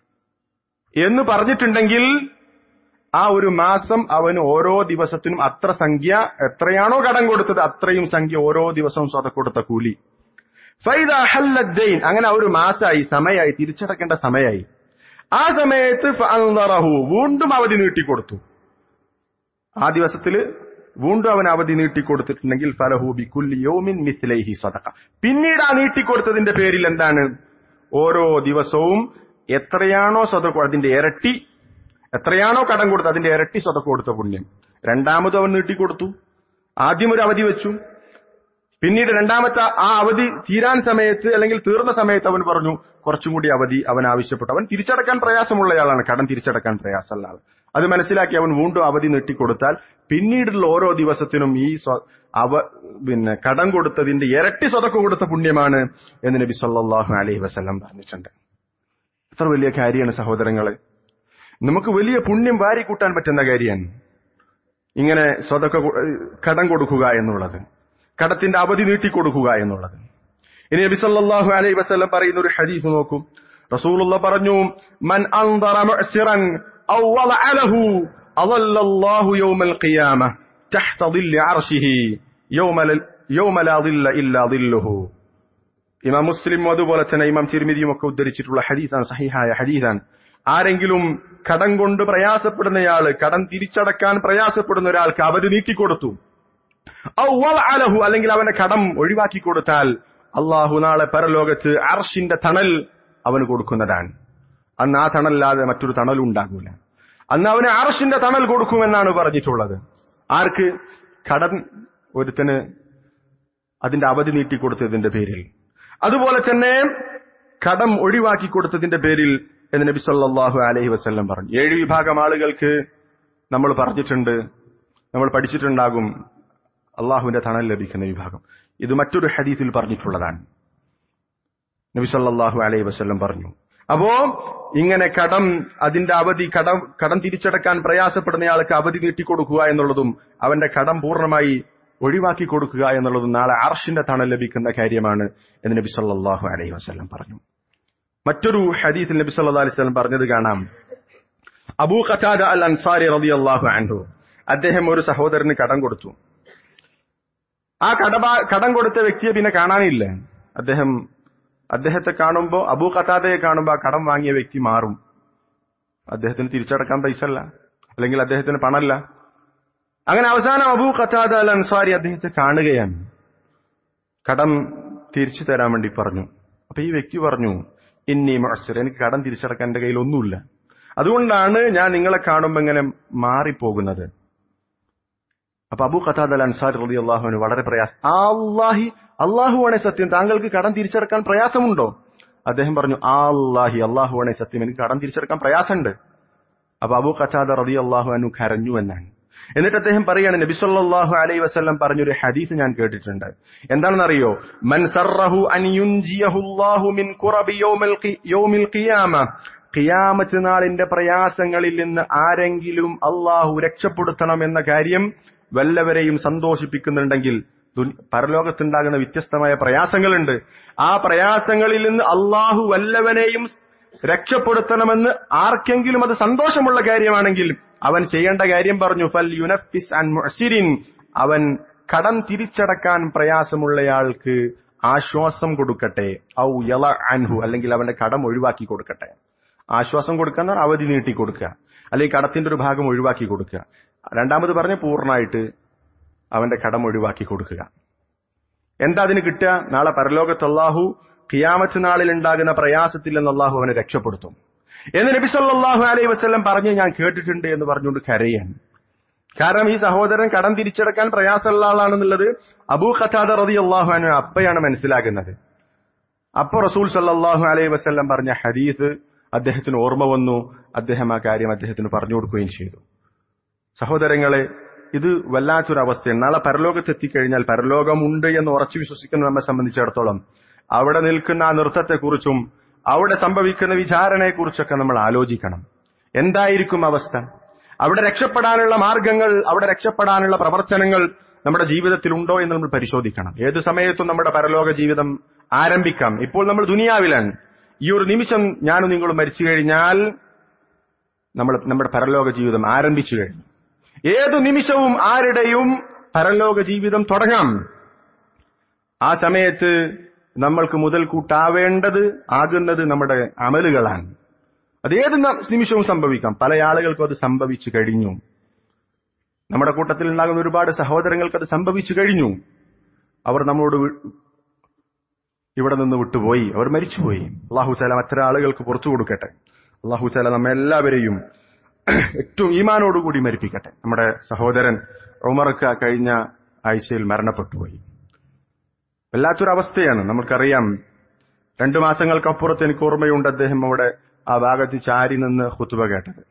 എന്ന് പറഞ്ഞിട്ടുണ്ടെങ്കിൽ ആ ഒരു മാസം അവന് ഓരോ ദിവസത്തിനും അത്ര സംഖ്യ എത്രയാണോ കടം കൊടുത്തത് അത്രയും സംഖ്യ ഓരോ ദിവസവും സ്വതക്ക കൊടുത്ത കൂലി ഫൈദ ഹല്ലദ്ദൈൻ അങ്ങനെ ആ ഒരു മാസമായി സമയമായി തിരിച്ചടക്കേണ്ട സമയമായി ആ സമയത്ത് ഫഅൻദറഹു വീണ്ടും അവധി നീട്ടിക്കൊടുത്തു ആ ദിവസത്തില് വീണ്ടും അവൻ അവധി നീട്ടിക്കൊടുത്തിട്ടുണ്ടെങ്കിൽ ഫലഹു ബികുല്ലി യൗമിൻ മിസ്ലൈഹി സദഖ പിന്നീട് ആ നീട്ടിക്കൊടുത്തതിന്റെ പേരിൽ എന്താണ് ഓരോ ദിവസവും എത്രയാണോ സ്വതക്ക അതിന്റെ ഇരട്ടി എത്രയാണോ കടം കൊടുത്തത് അതിന്റെ ഇരട്ടി സ്വതക്ക കൊടുത്ത പുണ്യം രണ്ടാമത് അവൻ നീട്ടിക്കൊടുത്തു ആദ്യം ഒരു അവധി വെച്ചു പിന്നീട് രണ്ടാമത്തെ ആ അവധി തീരാൻ സമയത്ത് അല്ലെങ്കിൽ തീർന്ന സമയത്ത് അവൻ പറഞ്ഞു കുറച്ചും കൂടി അവധി അവൻ ആവശ്യപ്പെട്ടു അവൻ തിരിച്ചടക്കാൻ പ്രയാസമുള്ളയാളാണ് കടം തിരിച്ചടക്കാൻ പ്രയാസമുള്ള ആൾ അത് മനസ്സിലാക്കി അവൻ വീണ്ടും അവധി നീട്ടിക്കൊടുത്താൽ പിന്നീടുള്ള ഓരോ ദിവസത്തിനും ഈ സ്വ- അവ പിന്നെ കടം കൊടുത്തതിന്റെ ഇരട്ടി സ്വതക്ക കൊടുത്ത പുണ്യമാണ് എന്ന് നബി സല്ലല്ലാഹു അലൈഹി വസല്ലം പറഞ്ഞിട്ടുണ്ട് എത്ര വലിയ കാര്യമാണ് സഹോദരങ്ങളെ നമുക്ക് വലിയ പുണ്യം വാരി കൂട്ടാൻ പറ്റുന്ന കാര്യമാണ് ഇങ്ങനെ സ്വതക്ക കൊ- കടം കൊടുക്കുക എന്നുള്ളത് കടത്തിന്റെ അവധി നീട്ടിക്കൊടുക്കുക എന്നുള്ളത് ഇനി നബി സല്ലല്ലാഹു അലൈഹി വസല്ലം പറയുന്ന ഒരു ഹദീസ് നോക്കൂ റസൂലുള്ള പറഞ്ഞു മൻ അൻദറ മുഅ്സിറൻ ഔ വളഅ ലഹു അളല്ലല്ലാഹു യൗമൽ ഖിയാമ തഹ്ത ظില്ല അർശിഹി യൗമ ല- യൗമ ലാ ظില്ല ഇല്ലാ ظില്ലുഹു ഇമാം മുസ്ലിം അതുപോലെ തന്നെ ഇമാം തിരുമിതിയും ഒക്കെ ഉദ്ധരിച്ചിട്ടുള്ള ഹദീസാണ് സഹിഹായ ഹദീസാണ് ആരെങ്കിലും കടം കൊണ്ട് പ്രയാസപ്പെടുന്നയാള് കടം തിരിച്ചടക്കാൻ പ്രയാസപ്പെടുന്ന ഒരാൾക്ക് അവധി നീക്കിക്കൊടുത്തു ഔ വളഅലഹു അല്ലെങ്കിൽ അവന്റെ കടം ഒഴിവാക്കി കൊടുത്താൽ അള്ളാഹു നാളെ പരലോകത്ത് അർഷിന്റെ തണൽ അവന് കൊടുക്കുന്നതാണ് അന്ന് ആ തണലല്ലാതെ മറ്റൊരു തണലും ഉണ്ടാകൂല അന്ന് അവന് അർഷിന്റെ തണൽ കൊടുക്കുമെന്നാണ് പറഞ്ഞിട്ടുള്ളത് ആർക്ക് കടം ഒരുത്തന് അതിന്റെ അവധി നീട്ടിക്കൊടുത്തതിന്റെ പേരിൽ അതുപോലെ തന്നെ കടം ഒഴിവാക്കി കൊടുത്തതിന്റെ പേരിൽ എന്ന് നബി സല്ലല്ലാഹു അലൈഹി വസല്ലം പറഞ്ഞു ഏഴ് വിഭാഗം ആളുകൾക്ക് നമ്മൾ പറഞ്ഞിട്ടുണ്ട് നമ്മൾ പഠിച്ചിട്ടുണ്ടാകും അള്ളാഹുവിന്റെ തണൽ ലഭിക്കുന്ന വിഭാഗം ഇത് മറ്റൊരു ഹദീസിൽ പറഞ്ഞിട്ടുള്ളതാണ് നബി സല്ലല്ലാഹു അലൈഹി വസല്ലം പറഞ്ഞു അപ്പോ ഇങ്ങനെ കടം അതിന്റെ അവധി കടം കടം തിരിച്ചടക്കാൻ പ്രയാസപ്പെടുന്നയാൾക്ക് അവധി നീട്ടിക്കൊടുക്കുക എന്നുള്ളതും അവന്റെ കടം പൂർണ്ണമായി ഒഴിവാക്കി കൊടുക്കുക എന്നുള്ളത് നാളെ അർഷിന്റെ തണൽ ലഭിക്കുന്ന കാര്യമാണ് എന്ന് നബി സല്ലല്ലാഹു അലൈഹി വസല്ലം പറഞ്ഞു മറ്റൊരു ഹദീസിൽ നബി സല്ലല്ലാഹു അലൈഹി വസല്ലം പറഞ്ഞത് കാണാം അബൂ ഖതാദ അൽ അൻസാരി റളിയല്ലാഹു അൻഹു അദ്ദേഹം ഒരു സഹോദരന് കടം കൊടുത്തു ആ കടബാ കടം കൊടുത്ത വ്യക്തിയെ പിന്നെ കാണാനില്ല അദ്ദേഹം അദ്ദേഹത്തെ കാണുമ്പോൾ അബൂ ഖതാദയെ കാണുമ്പോൾ ആ കടം വാങ്ങിയ വ്യക്തി മാറും അദ്ദേഹത്തിന് തിരിച്ചടക്കാൻ പൈസ അല്ല അല്ലെങ്കിൽ അദ്ദേഹത്തിന് പണമല്ല അങ്ങനെ അവസാനം അബൂ ഖതാദ അൽ അൻസാരി അദ്ദേഹത്തെ കാണുകയാണ് കടം തിരിച്ചു തരാൻ വേണ്ടി പറഞ്ഞു അപ്പൊ ഈ വ്യക്തി പറഞ്ഞു ഇന്നി മഅ്സർ എനിക്ക് കടം തിരിച്ചടക്കാൻ എന്റെ കയ്യിൽ ഒന്നുമില്ല അതുകൊണ്ടാണ് ഞാൻ നിങ്ങളെ കാണുമ്പോൾ ഇങ്ങനെ മാറിപ്പോകുന്നത് അപ്പൊ അബൂ ഖതാദ് അൽ അൻസാർ റതി അള്ളാഹുവിന് വളരെ പ്രയാസം അള്ളാഹി അള്ളാഹുവാണെ സത്യം താങ്കൾക്ക് കടം തിരിച്ചടക്കാൻ പ്രയാസമുണ്ടോ അദ്ദേഹം പറഞ്ഞു ആ അള്ളാഹി അള്ളാഹുവാണെ സത്യം എനിക്ക് കടം തിരിച്ചടക്കാൻ പ്രയാസമുണ്ട് അപ്പൊ അബൂ ഖതാദ റതി അള്ളാഹു അനു കരഞ്ഞു എന്നാണ് എന്നിട്ട് അദ്ദേഹം പറയാണ് നബി സല്ലല്ലാഹു അലൈഹി വസല്ലം പറഞ്ഞൊരു ഹദീസ് ഞാൻ കേട്ടിട്ടുണ്ട് എന്താണെന്നറിയോ മൻ സറഹു അൻ യുൻജിയഹു അല്ലാഹു മിൻ ഖുറബി യൗമിൽ ഖി- യൗമിൽ ഖിയാമ ഖിയാമത്ത് നാളിന്റെ പ്രയാസങ്ങളിൽ നിന്ന് ആരെങ്കിലും അള്ളാഹു രക്ഷപ്പെടുത്തണം എന്ന കാര്യം വല്ലവരെയും സന്തോഷിപ്പിക്കുന്നുണ്ടെങ്കിൽ ദുനി- പരലോകത്തുണ്ടാകുന്ന വ്യത്യസ്തമായ പ്രയാസങ്ങളുണ്ട് ആ പ്രയാസങ്ങളിൽ നിന്ന് അള്ളാഹു വല്ലവനെയും രക്ഷപ്പെടുത്തണമെന്ന് ആർക്കെങ്കിലും അത് സന്തോഷമുള്ള കാര്യമാണെങ്കിൽ അവൻ ചെയ്യേണ്ട കാര്യം പറഞ്ഞു ഫൽ യുനഫിസ് അൻ മുഅ്സിരിൻ അവൻ കടം തിരിച്ചടക്കാൻ പ്രയാസമുള്ളയാൾക്ക് ആശ്വാസം കൊടുക്കട്ടെ ഔ യല അൻഹു അല്ലെങ്കിൽ അവന്റെ കടം ഒഴിവാക്കി കൊടുക്കട്ടെ ആശ്വാസം കൊടുക്കുന്ന അവധി നീട്ടി കൊടുക്കുക അല്ലെങ്കിൽ കടത്തിന്റെ ഒരു ഭാഗം ഒഴിവാക്കി കൊടുക്കുക രണ്ടാമത് പറഞ്ഞ് പൂർണ്ണമായിട്ട് അവന്റെ കടം ഒഴിവാക്കി കൊടുക്കുക എന്താ അതിന് കിട്ടുക നാളെ പരലോകത്ത് അള്ളാഹു ഖിയാമത്ത് നാളിൽ ഉണ്ടാകുന്ന പ്രയാസത്തിൽ നിന്ന് അള്ളാഹു അവനെ രക്ഷപ്പെടുത്തും എന്ന് നബി സല്ലല്ലാഹു അലൈഹി വസല്ലം പറഞ്ഞ് ഞാൻ കേട്ടിട്ടുണ്ട് എന്ന് പറഞ്ഞുകൊണ്ട് കരയാൻ കാരണം ഈ സഹോദരൻ കടം തിരിച്ചടക്കാൻ പ്രയാസമുള്ള ആളാണെന്നുള്ളത് അബൂ ഖത്താദ റതി അള്ളാഹു അനു അപ്പയാണ് മനസ്സിലാകുന്നത് അപ്പൊ റസൂൽ സല്ലല്ലാഹു അലൈഹി വസല്ലം പറഞ്ഞ ഹദീസ് അദ്ദേഹത്തിന് ഓർമ്മ വന്നു അദ്ദേഹം ആ കാര്യം അദ്ദേഹത്തിന് പറഞ്ഞു കൊടുക്കുകയും ചെയ്തു സഹോദരങ്ങളെ ഇത് വല്ലാത്തൊരു അവസ്ഥയാണ് നാളെ പരലോകത്ത് എത്തിക്കഴിഞ്ഞാൽ പരലോകമുണ്ട് എന്ന് ഉറച്ചു വിശ്വസിക്കുന്ന നമ്മെ സംബന്ധിച്ചിടത്തോളം അവിടെ നിൽക്കുന്ന ആ നൃത്തത്തെക്കുറിച്ചും അവിടെ സംഭവിക്കുന്ന വിചാരണയെക്കുറിച്ചൊക്കെ നമ്മൾ ആലോചിക്കണം എന്തായിരിക്കും അവസ്ഥ അവിടെ രക്ഷപ്പെടാനുള്ള മാർഗങ്ങൾ അവിടെ രക്ഷപ്പെടാനുള്ള പ്രവർത്തനങ്ങൾ നമ്മുടെ ജീവിതത്തിൽ ഉണ്ടോ എന്ന് നമ്മൾ പരിശോധിക്കണം ഏത് സമയത്തും നമ്മുടെ പരലോക ജീവിതം ആരംഭിക്കാം ഇപ്പോൾ നമ്മൾ ദുനിയാവിലാണ് ഈ ഒരു നിമിഷം ഞാനും നിങ്ങളും മരിച്ചു കഴിഞ്ഞാൽ നമ്മൾ നമ്മുടെ പരലോക ജീവിതം ആരംഭിച്ചു കഴിഞ്ഞു ഏതു നിമിഷവും ആരുടെയും പരലോക ജീവിതം തുടങ്ങാം ആ സമയത്ത് നമ്മൾക്ക് മുതൽ കൂട്ടാവേണ്ടത് ആകുന്നത് നമ്മുടെ അമലുകളാണ് അത് ഏത് ന- നിമിഷവും സംഭവിക്കാം പല ആളുകൾക്കും അത് സംഭവിച്ചു കഴിഞ്ഞു നമ്മുടെ കൂട്ടത്തിൽ ഉണ്ടാകുന്ന ഒരുപാട് സഹോദരങ്ങൾക്ക് അത് സംഭവിച്ചു കഴിഞ്ഞു അവർ നമ്മളോട് വി- ഇവിടെ നിന്ന് വിട്ടുപോയി അവർ മരിച്ചുപോയി അള്ളാഹു താല അത്തരം ആളുകൾക്ക് പുറത്തു കൊടുക്കട്ടെ അള്ളാഹു താല നമ്മെല്ലാവരെയും ഏറ്റവും ഈമാനോടുകൂടി മരിപ്പിക്കട്ടെ നമ്മുടെ സഹോദരൻ ഉമർക്ക് കഴിഞ്ഞ ആഴ്ചയിൽ മരണപ്പെട്ടുപോയി വല്ലാത്തൊരവസ്ഥയാണ് നമുക്കറിയാം രണ്ടു മാസങ്ങൾക്കപ്പുറത്ത് എനിക്ക് ഓർമ്മയുണ്ട് അദ്ദേഹം അവിടെ ആ ഭാഗത്ത് ചാരി നിന്ന് ഹുത്തുബ കേട്ടത്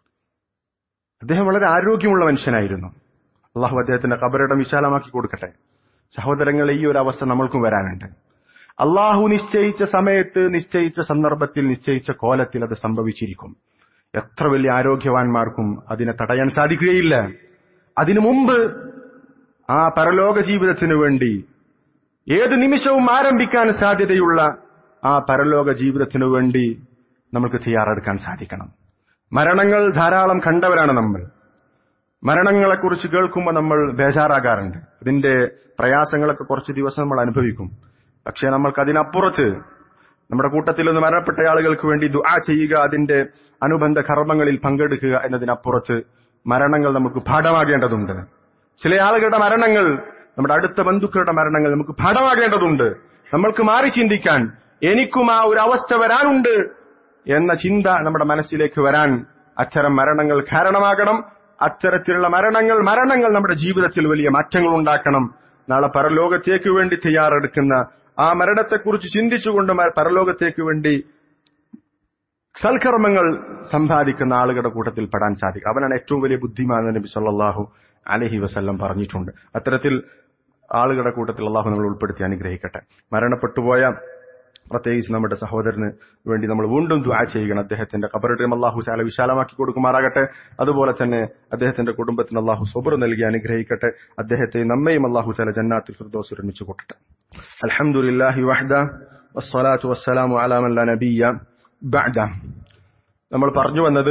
അദ്ദേഹം വളരെ ആരോഗ്യമുള്ള മനുഷ്യനായിരുന്നു അള്ളാഹു അദ്ദേഹത്തിന്റെ കബറിടം വിശാലമാക്കി കൊടുക്കട്ടെ സഹോദരങ്ങളെ ഈ ഒരു അവസ്ഥ നമ്മൾക്കും വരാനുണ്ട് അള്ളാഹു നിശ്ചയിച്ച സമയത്ത് നിശ്ചയിച്ച സന്ദർഭത്തിൽ നിശ്ചയിച്ച കോലത്തിൽ അത് സംഭവിച്ചിരിക്കും എത്ര വലിയ ആരോഗ്യവാന്മാർക്കും അതിനെ തടയാൻ സാധിക്കുകയില്ല അതിനു മുമ്പ് ആ പരലോക ജീവിതത്തിനു വേണ്ടി ഏത് നിമിഷവും ആരംഭിക്കാൻ സാധ്യതയുള്ള ആ പരലോക ജീവിതത്തിനു വേണ്ടി നമുക്ക് തയ്യാറെടുക്കാൻ സാധിക്കണം മരണങ്ങൾ ധാരാളം കണ്ടവരാണ് നമ്മൾ മരണങ്ങളെക്കുറിച്ച് കേൾക്കുമ്പോൾ നമ്മൾ ബേജാറാകാറുണ്ട് അതിന്റെ പ്രയാസങ്ങളൊക്കെ കുറച്ച് ദിവസം നമ്മൾ അനുഭവിക്കും പക്ഷേ നമ്മൾക്ക് അതിനപ്പുറത്ത് നമ്മുടെ കൂട്ടത്തിൽ നിന്ന് മരണപ്പെട്ട ആളുകൾക്ക് വേണ്ടി ദുആ ചെയ്യുക അതിന്റെ അനുബന്ധ കർമ്മങ്ങളിൽ പങ്കെടുക്കുക എന്നതിനപ്പുറത്ത് മരണങ്ങൾ നമുക്ക് പാഠമാകേണ്ടതുണ്ട് ചില ആളുകളുടെ മരണങ്ങൾ നമ്മുടെ അടുത്ത ബന്ധുക്കളുടെ മരണങ്ങൾ നമുക്ക് പാഠമാകേണ്ടതുണ്ട് നമ്മൾക്ക് മാറി ചിന്തിക്കാൻ എനിക്കും ആ ഒരു അവസ്ഥ വരാനുണ്ട് എന്ന ചിന്ത നമ്മുടെ മനസ്സിലേക്ക് വരാൻ അത്തരം മരണങ്ങൾ കാരണമാകണം അത്തരത്തിലുള്ള മരണങ്ങൾ മരണങ്ങൾ നമ്മുടെ ജീവിതത്തിൽ വലിയ മാറ്റങ്ങൾ ഉണ്ടാക്കണം നാളെ പരലോകത്തേക്ക് വേണ്ടി തയ്യാറെടുക്കുന്ന ആ മരണത്തെക്കുറിച്ച് ചിന്തിച്ചുകൊണ്ട് മ- പരലോകത്തേക്ക് വേണ്ടി സൽക്കർമ്മങ്ങൾ സമ്പാദിക്കുന്ന ആളുകളുടെ കൂട്ടത്തിൽ പെടാൻ സാധിക്കും അവനാണ് ഏറ്റവും വലിയ ബുദ്ധിമാൻ എന്ന് നബി സല്ലല്ലാഹു അലഹി വസല്ലം പറഞ്ഞിട്ടുണ്ട് അത്തരത്തിൽ ആളുകളുടെ കൂട്ടത്തിൽ അള്ളാഹു നമ്മൾ ഉൾപ്പെടുത്തി അനുഗ്രഹിക്കട്ടെ മരണപ്പെട്ടുപോയ പ്രത്യേകിച്ച് നമ്മുടെ സഹോദരന് വേണ്ടി നമ്മൾ വീണ്ടും ദുആ ചെയ്യണം അദ്ദേഹത്തിന്റെ കബറിടം അള്ളാഹു ചാല വിശാലമാക്കി കൊടുക്കുമാറാകട്ടെ അതുപോലെ തന്നെ അദ്ദേഹത്തിന്റെ കുടുംബത്തിന് അള്ളാഹു സ്വബർ നൽകി അനുഗ്രഹിക്കട്ടെ അദ്ദേഹത്തെ നമ്മയും അള്ളാഹു ചാല ജന്നാത്തിൽ ഫിർദോസ് ഒരുമിച്ച് കൂട്ടട്ടെ അൽഹംദുലില്ലാഹി വഹ്ദ വസ്സലാത്തു വസ്സലാമു അലാ മൻ ലാ നബിയ്യ ബഅദ നമ്മൾ പറഞ്ഞു വന്നത്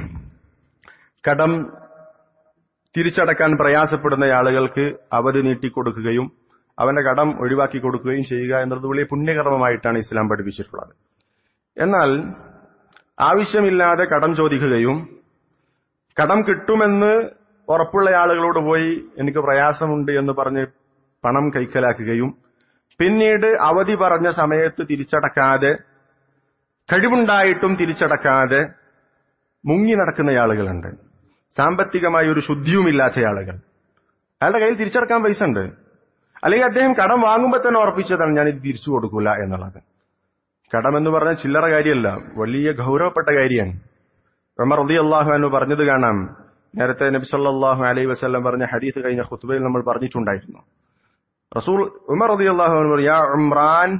കടം തിരിച്ചടക്കാൻ പ്രയാസപ്പെടുന്ന ആളുകൾക്ക് അവധി നീട്ടിക്കൊടുക്കുകയും അവന്റെ കടം ഒഴിവാക്കി കൊടുക്കുകയും ചെയ്യുക എന്നത് വലിയ പുണ്യകർമ്മമായിട്ടാണ് ഇസ്ലാം പഠിപ്പിച്ചിട്ടുള്ളത് എന്നാൽ ആവശ്യമില്ലാതെ കടം ചോദിക്കുകയും കടം കിട്ടുമെന്ന് ഉറപ്പുള്ള ആളുകളോട് പോയി എനിക്ക് പ്രയാസമുണ്ട് എന്ന് പറഞ്ഞ് പണം കൈക്കലാക്കുകയും പിന്നീട് അവധി പറഞ്ഞ സമയത്ത് തിരിച്ചടക്കാതെ കഴിവുണ്ടായിട്ടും തിരിച്ചടക്കാതെ മുങ്ങി നടക്കുന്ന ആളുകളുണ്ട് സാമ്പത്തികമായ ഒരു ശുദ്ധിയുമില്ലാത്ത ആളുകൾ അയാളുടെ കയ്യിൽ തിരിച്ചടക്കാൻ പൈസ ഉണ്ട് അല്ലെങ്കിൽ അദ്ദേഹം കടം വാങ്ങുമ്പോൾ തന്നെ ഉറപ്പിച്ചതാണ് ഞാൻ ഇത് തിരിച്ചു കൊടുക്കൂല എന്നുള്ളത് കടം എന്ന് പറഞ്ഞാൽ ചില്ലറ കാര്യമല്ല വലിയ ഗൗരവപ്പെട്ട കാര്യമാണ് ഉമർ റതി അള്ളാഹു എന്ന് പറഞ്ഞത് കാണാം നേരത്തെ നബി സല്ലല്ലാഹു അലൈഹി വസല്ലം പറഞ്ഞ ഹദീസ് കഴിഞ്ഞ ഖുത്ബയിൽ നമ്മൾ പറഞ്ഞിട്ടുണ്ടായിരുന്നു റസൂൽ ഉമർ റതി അള്ളാഹു പറഞ്ഞു യാ ഉംറാൻ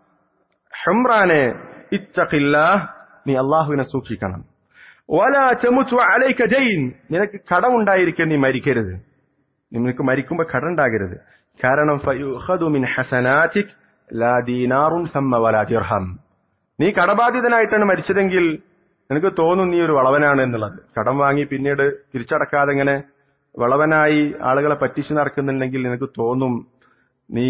ഹുംറാനെ ഇത്തഖില്ലാ നീ അള്ളാഹുവിനെ സൂക്ഷിക്കണം വലാ തമുതു അലൈക ദൈൻ നിനക്ക് കടമുണ്ടായിരിക്കെ നീ മരിക്കരുത് നിനക്ക് മരിക്കുമ്പോൾ കടം ഉണ്ടാകരുത് കാരണം ഫയുഖദു മിൻ ഹസനാതിക് ലാ ദീനാറുൻ സമ്മ വലാ ദിർഹം നീ കടബാധിതനായിട്ടാണ് മരിച്ചതെങ്കിൽ നിനക്ക് തോന്നും നീ ഒരു വളവനാണ് എന്നുള്ളത് കടം വാങ്ങി പിന്നീട് തിരിച്ചടക്കാതെ ഇങ്ങനെ വളവനായി ആളുകളെ പറ്റിച്ചു നടക്കുന്നുണ്ടെങ്കിൽ നിനക്ക് തോന്നും നീ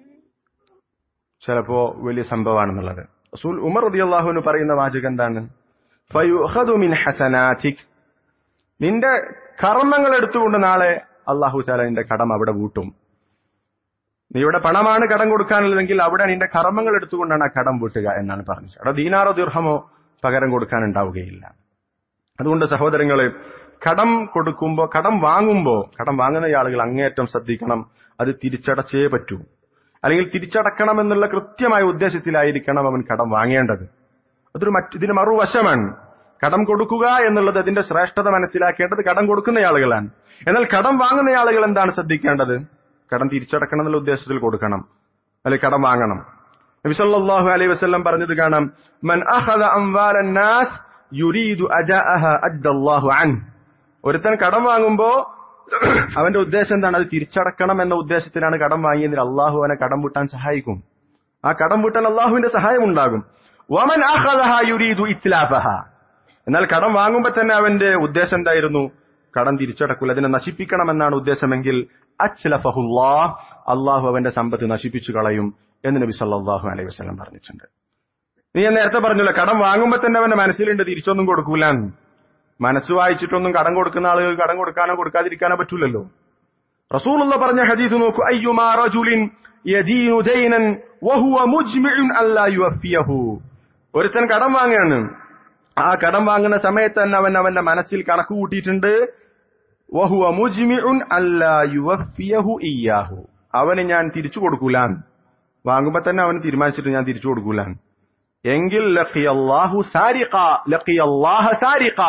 ചിലപ്പോ വലിയ സംഭവമാണെന്നുള്ളത് റസൂൽ ഉമർ റളിയല്ലാഹുവിന് പറയുന്ന വാചകം എന്താണ് ഫയുഖദു മിൻ ഹസനാതിക് നിന്റെ കർമ്മങ്ങൾ എടുത്തുകൊണ്ട് നാളെ അള്ളാഹു ചാല നിന്റെ കടം അവിടെ വീട്ടും നീ ഇവിടെ പണമാണ് കടം കൊടുക്കാനുള്ളതെങ്കിൽ അവിടെ നിന്റെ കർമ്മങ്ങൾ എടുത്തുകൊണ്ടാണ് ആ കടം വീട്ടുക എന്നാണ് പറഞ്ഞത് അവിടെ ദീനാറോ ദീർഘമോ പകരം കൊടുക്കാൻ ഉണ്ടാവുകയില്ല അതുകൊണ്ട് സഹോദരങ്ങളെ കടം കൊടുക്കുമ്പോ കടം വാങ്ങുമ്പോ കടം വാങ്ങുന്ന ആളുകൾ അങ്ങേയറ്റം ശ്രദ്ധിക്കണം അത് തിരിച്ചടച്ചേ പറ്റൂ അല്ലെങ്കിൽ തിരിച്ചടക്കണം എന്നുള്ള കൃത്യമായ ഉദ്ദേശത്തിലായിരിക്കണം അവൻ കടം വാങ്ങേണ്ടത് അതൊരു മറ്റ് ഇതിന് മറുവശമാണ് കടം കൊടുക്കുക എന്നുള്ളത് അതിന്റെ ശ്രേഷ്ഠത മനസ്സിലാക്കേണ്ടത് കടം കൊടുക്കുന്ന ആളുകളാണ് എന്നാൽ കടം വാങ്ങുന്ന ആളുകൾ എന്താണ് ശ്രദ്ധിക്കേണ്ടത് കടം തിരിച്ചടക്കണം എന്നുള്ള ഉദ്ദേശത്തിൽ കൊടുക്കണം അല്ലെങ്കിൽ കടം വാങ്ങണം നബിസല്ലാഹു അലൈഹി വസല്ലം പറഞ്ഞത് കാണാം മൻ അഖദ അംവാലൻ നാസ് യുരീദു അജാഅഹ അദ്ദല്ലാഹു അൻ ഒരുത്തൻ കടം വാങ്ങുമ്പോ അവന്റെ ഉദ്ദേശം എന്താണ് അത് തിരിച്ചടക്കണം എന്ന ഉദ്ദേശത്തിലാണ് കടം വാങ്ങിയതിൽ അള്ളാഹു അവനെ കടം വീട്ടാൻ സഹായിക്കും ആ കടം വീട്ടാൻ അള്ളാഹുവിന്റെ സഹായം ഉണ്ടാകും വമൻ അഖദഹ യുരീദു ഇത്ലാഫഹ എന്നാൽ കടം വാങ്ങുമ്പോൾ തന്നെ അവന്റെ ഉദ്ദേശം എന്തായിരുന്നു കടം തിരിച്ചടക്കൂല അതിനെ നശിപ്പിക്കണമെന്നാണ് ഉദ്ദേശമെങ്കിൽ അച്ലഫഹുല്ലാ അള്ളാഹു അവന്റെ സമ്പത്ത് നശിപ്പിച്ചു കളയും എന്ന് നബി സല്ലല്ലാഹു അലൈഹി വസല്ലം പറഞ്ഞിട്ടുണ്ട് നീ ഞാൻ നേരത്തെ പറഞ്ഞല്ലോ കടം വാങ്ങുമ്പോൾ തന്നെ അവന്റെ മനസ്സിലുണ്ട് തിരിച്ചൊന്നും കൊടുക്കൂലെന്ന് മനസ്സ് വായിച്ചിട്ടൊന്നും കടം കൊടുക്കുന്ന ആളുകൾ കടം കൊടുക്കാനോ കൊടുക്കാതിരിക്കാനോ പറ്റൂലല്ലോ റസൂലുള്ള പറഞ്ഞ ഹദീസ് നോക്കൂ അയ്യുമാ റജുലിൻ യദീനു ദൈനൻ വഹുവ മുജ്മിഉൻ അല്ലാ യുവഫിയഹു ഒരുത്തൻ കടം വാങ്ങുകയാണ് ആ കടം വാങ്ങുന്ന സമയത്ത് തന്നെ അവൻ അവന്റെ മനസ്സിൽ കണക്ക് കൂട്ടിയിട്ടുണ്ട് വഹുവ മുജ്മിഉൻ അല്ലാ യുവഫിയഹു ഇയ്യാഹു അവന് ഞാൻ തിരിച്ചു കൊടുക്കൂലാൻ വാങ്ങുമ്പോ തന്നെ അവൻ തീരുമാനിച്ചിട്ട് ഞാൻ തിരിച്ചു കൊടുക്കൂലാൻ എങ്കിൽ ലഖിയല്ലാഹു സാരിഖ ലഖിയല്ലാഹ സാരിഖ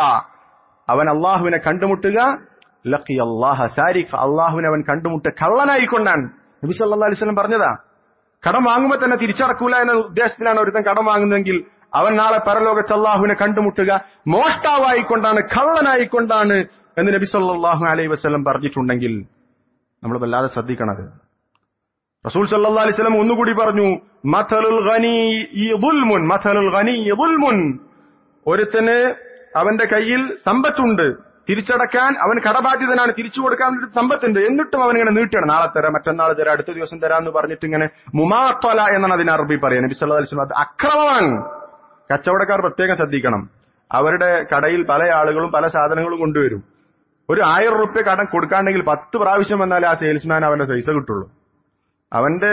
അവൻ അള്ളാഹുവിനെ കണ്ടുമുട്ടുക ലഖിയല്ലാഹ സാരിഖ അള്ളാഹുവിനെ അവൻ കണ്ടുമുട്ട കള്ളനായിക്കൊണ്ടാണ് നബി സല്ലല്ലാഹു അലൈഹി വസല്ലം പറഞ്ഞതാ കടം വാങ്ങുമ്പോ തന്നെ തിരിച്ചടക്കൂല എന്ന ഉദ്ദേശത്തിലാണ് ഒരുത്തൻ കടം വാങ്ങുന്നതെങ്കിൽ അവൻ നാളെ പരലോകത്ത് അള്ളാഹുവിനെ കണ്ടുമുട്ടുക മോഷ്ടാവായിക്കൊണ്ടാണ് കള്ളനായിക്കൊണ്ടാണ് എന്ന് നബി സല്ലല്ലാഹു അലൈഹി വസല്ലം പറഞ്ഞിട്ടുണ്ടെങ്കിൽ നമ്മൾ വല്ലാതെ ശ്രദ്ധിക്കണത് റസൂൽ സല്ലല്ലാഹു അലൈഹി വസല്ലം ഒന്നുകൂടി പറഞ്ഞു മഥലുൽ ഗനി യുൽമുൻ മഥലുൽ ഗനി യുൽമുൻ ഒരുത്തന് അവന്റെ കയ്യിൽ സമ്പത്തുണ്ട് തിരിച്ചടക്കാൻ അവൻ കടബാധ്യതനാണ് തിരിച്ചു കൊടുക്കാൻ ഒരു സമ്പത്തുണ്ട് എന്നിട്ടും അവൻ ഇങ്ങനെ നീട്ടുകയാണ് നാളെ തരാം മറ്റന്നാൾ തരാം അടുത്ത ദിവസം തരാം എന്ന് പറഞ്ഞിട്ട് ഇങ്ങനെ മുമാത്വല എന്നാണ് അതിന് അറബി പറയാം നബി സല്ലല്ലാഹു അലൈഹി വസല്ലം അത് അക്രമമാണ് കച്ചവടക്കാർ പ്രത്യേകം ശ്രദ്ധിക്കണം അവരുടെ കടയിൽ പല ആളുകളും പല സാധനങ്ങളും കൊണ്ടുവരും ഒരു ആയിരം റുപ്യ കടം കൊടുക്കാണ്ടെങ്കിൽ പത്ത് പ്രാവശ്യം വന്നാലേ ആ സെയിൽസ്മാൻ അവന്റെ പൈസ കിട്ടുള്ളൂ അവന്റെ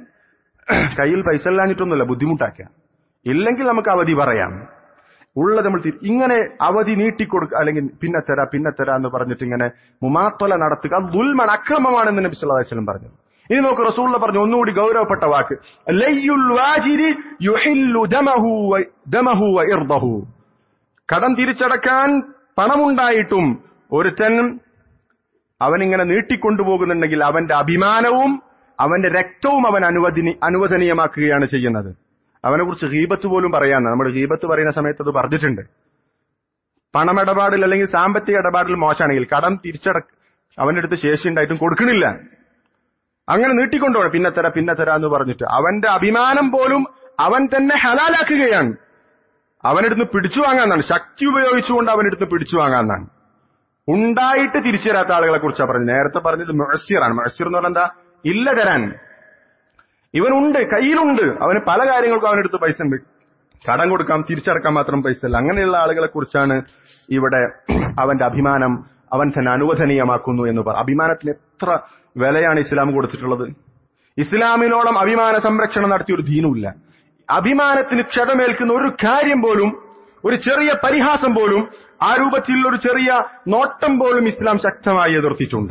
കയ്യിൽ പൈസ ഇല്ലാഞ്ഞിട്ടൊന്നുമില്ല ബുദ്ധിമുട്ടാക്കുക ഇല്ലെങ്കിൽ നമുക്ക് അവധി പറയാം ഉള്ളത് നമ്മൾ തിരി- ഇങ്ങനെ അവധി നീട്ടിക്കൊടുക്കുക അല്ലെങ്കിൽ പിന്നെ തരാ പിന്നെ തരാ എന്ന് പറഞ്ഞിട്ട് ഇങ്ങനെ മുമാത്വല നടത്തുക അത് ദുൽമൻ അക്രമമാണെന്ന് നബി സല്ലല്ലാഹു അലൈഹി വസല്ലം പറഞ്ഞത് ഇനി നോക്ക് റസൂള്ള പറഞ്ഞു ഒന്നുകൂടി ഗൗരവപ്പെട്ട വാക്ക് ലയ്യുൽ വാജിരി യുഹില്ലു ദമഹു വ- ദമഹു വ ഇർദഹു കടം തിരിച്ചടക്കാൻ പണമുണ്ടായിട്ടും ഒരുത്തൻ അവനിങ്ങനെ നീട്ടിക്കൊണ്ടുപോകുന്നുണ്ടെങ്കിൽ അവന്റെ അഭിമാനവും അവന്റെ രക്തവും അവൻ അനുവദനി അനുവദനീയമാക്കുകയാണ് ചെയ്യുന്നത് അവനെ കുറിച്ച് ഗീബത്ത് പോലും പറയാന്ന് നമ്മൾ ഗീബത്ത് പറയുന്ന സമയത്ത് അത് പറഞ്ഞിട്ടുണ്ട് പണമിടപാടിൽ അല്ലെങ്കിൽ സാമ്പത്തിക ഇടപാടിൽ മോശമാണെങ്കിൽ കടം തിരിച്ചട അവന്റെ അടുത്ത് ശേഷി ഉണ്ടായിട്ടും കൊടുക്കണില്ല അങ്ങനെ നീട്ടിക്കൊണ്ടുപോകണം പിന്നെ തരാ പിന്നെ തരാ എന്ന് പറഞ്ഞിട്ട് അവന്റെ അഭിമാനം പോലും അവൻ തന്നെ ഹലാലാക്കുകയാണ് അവനെടുത്ത് പിടിച്ചു വാങ്ങാന്നാണ് ശക്തി ഉപയോഗിച്ചുകൊണ്ട് അവനെടുത്ത് പിടിച്ചു വാങ്ങാന്നാണ് ഉണ്ടായിട്ട് തിരിച്ചു തരാത്ത ആളുകളെ കുറിച്ചാണ് പറഞ്ഞത് നേരത്തെ പറഞ്ഞത് മൊഴസിറാണ് മൊഴസിർ എന്ന് പറഞ്ഞാൽ എന്താ ഇല്ല തരാൻ ഇവനുണ്ട് കയ്യിലുണ്ട് അവന് പല കാര്യങ്ങൾക്കും അവനെടുത്ത് പൈസ ഉണ്ട് കടം കൊടുക്കാം തിരിച്ചടക്കാൻ മാത്രം പൈസ ഇല്ല അങ്ങനെയുള്ള ആളുകളെ കുറിച്ചാണ് ഇവിടെ അവന്റെ അഭിമാനം അവൻ തന്നെ അനുവദനീയമാക്കുന്നു എന്ന് പറ അഭിമാനത്തിന് എത്ര വിലയാണ് ഇസ്ലാം കൊടുത്തിട്ടുള്ളത് ഇസ്ലാമിനോളം അഭിമാന സംരക്ഷണം നടത്തിയ ഒരു ദീനുമില്ല അഭിമാനത്തിന് ക്ഷതമേൽക്കുന്ന ഒരു കാര്യം പോലും ഒരു ചെറിയ പരിഹാസം പോലും ആ രൂപത്തിൽ ഒരു ചെറിയ നോട്ടം പോലും ഇസ്ലാം ശക്തമായി എതിർത്തിട്ടുണ്ട്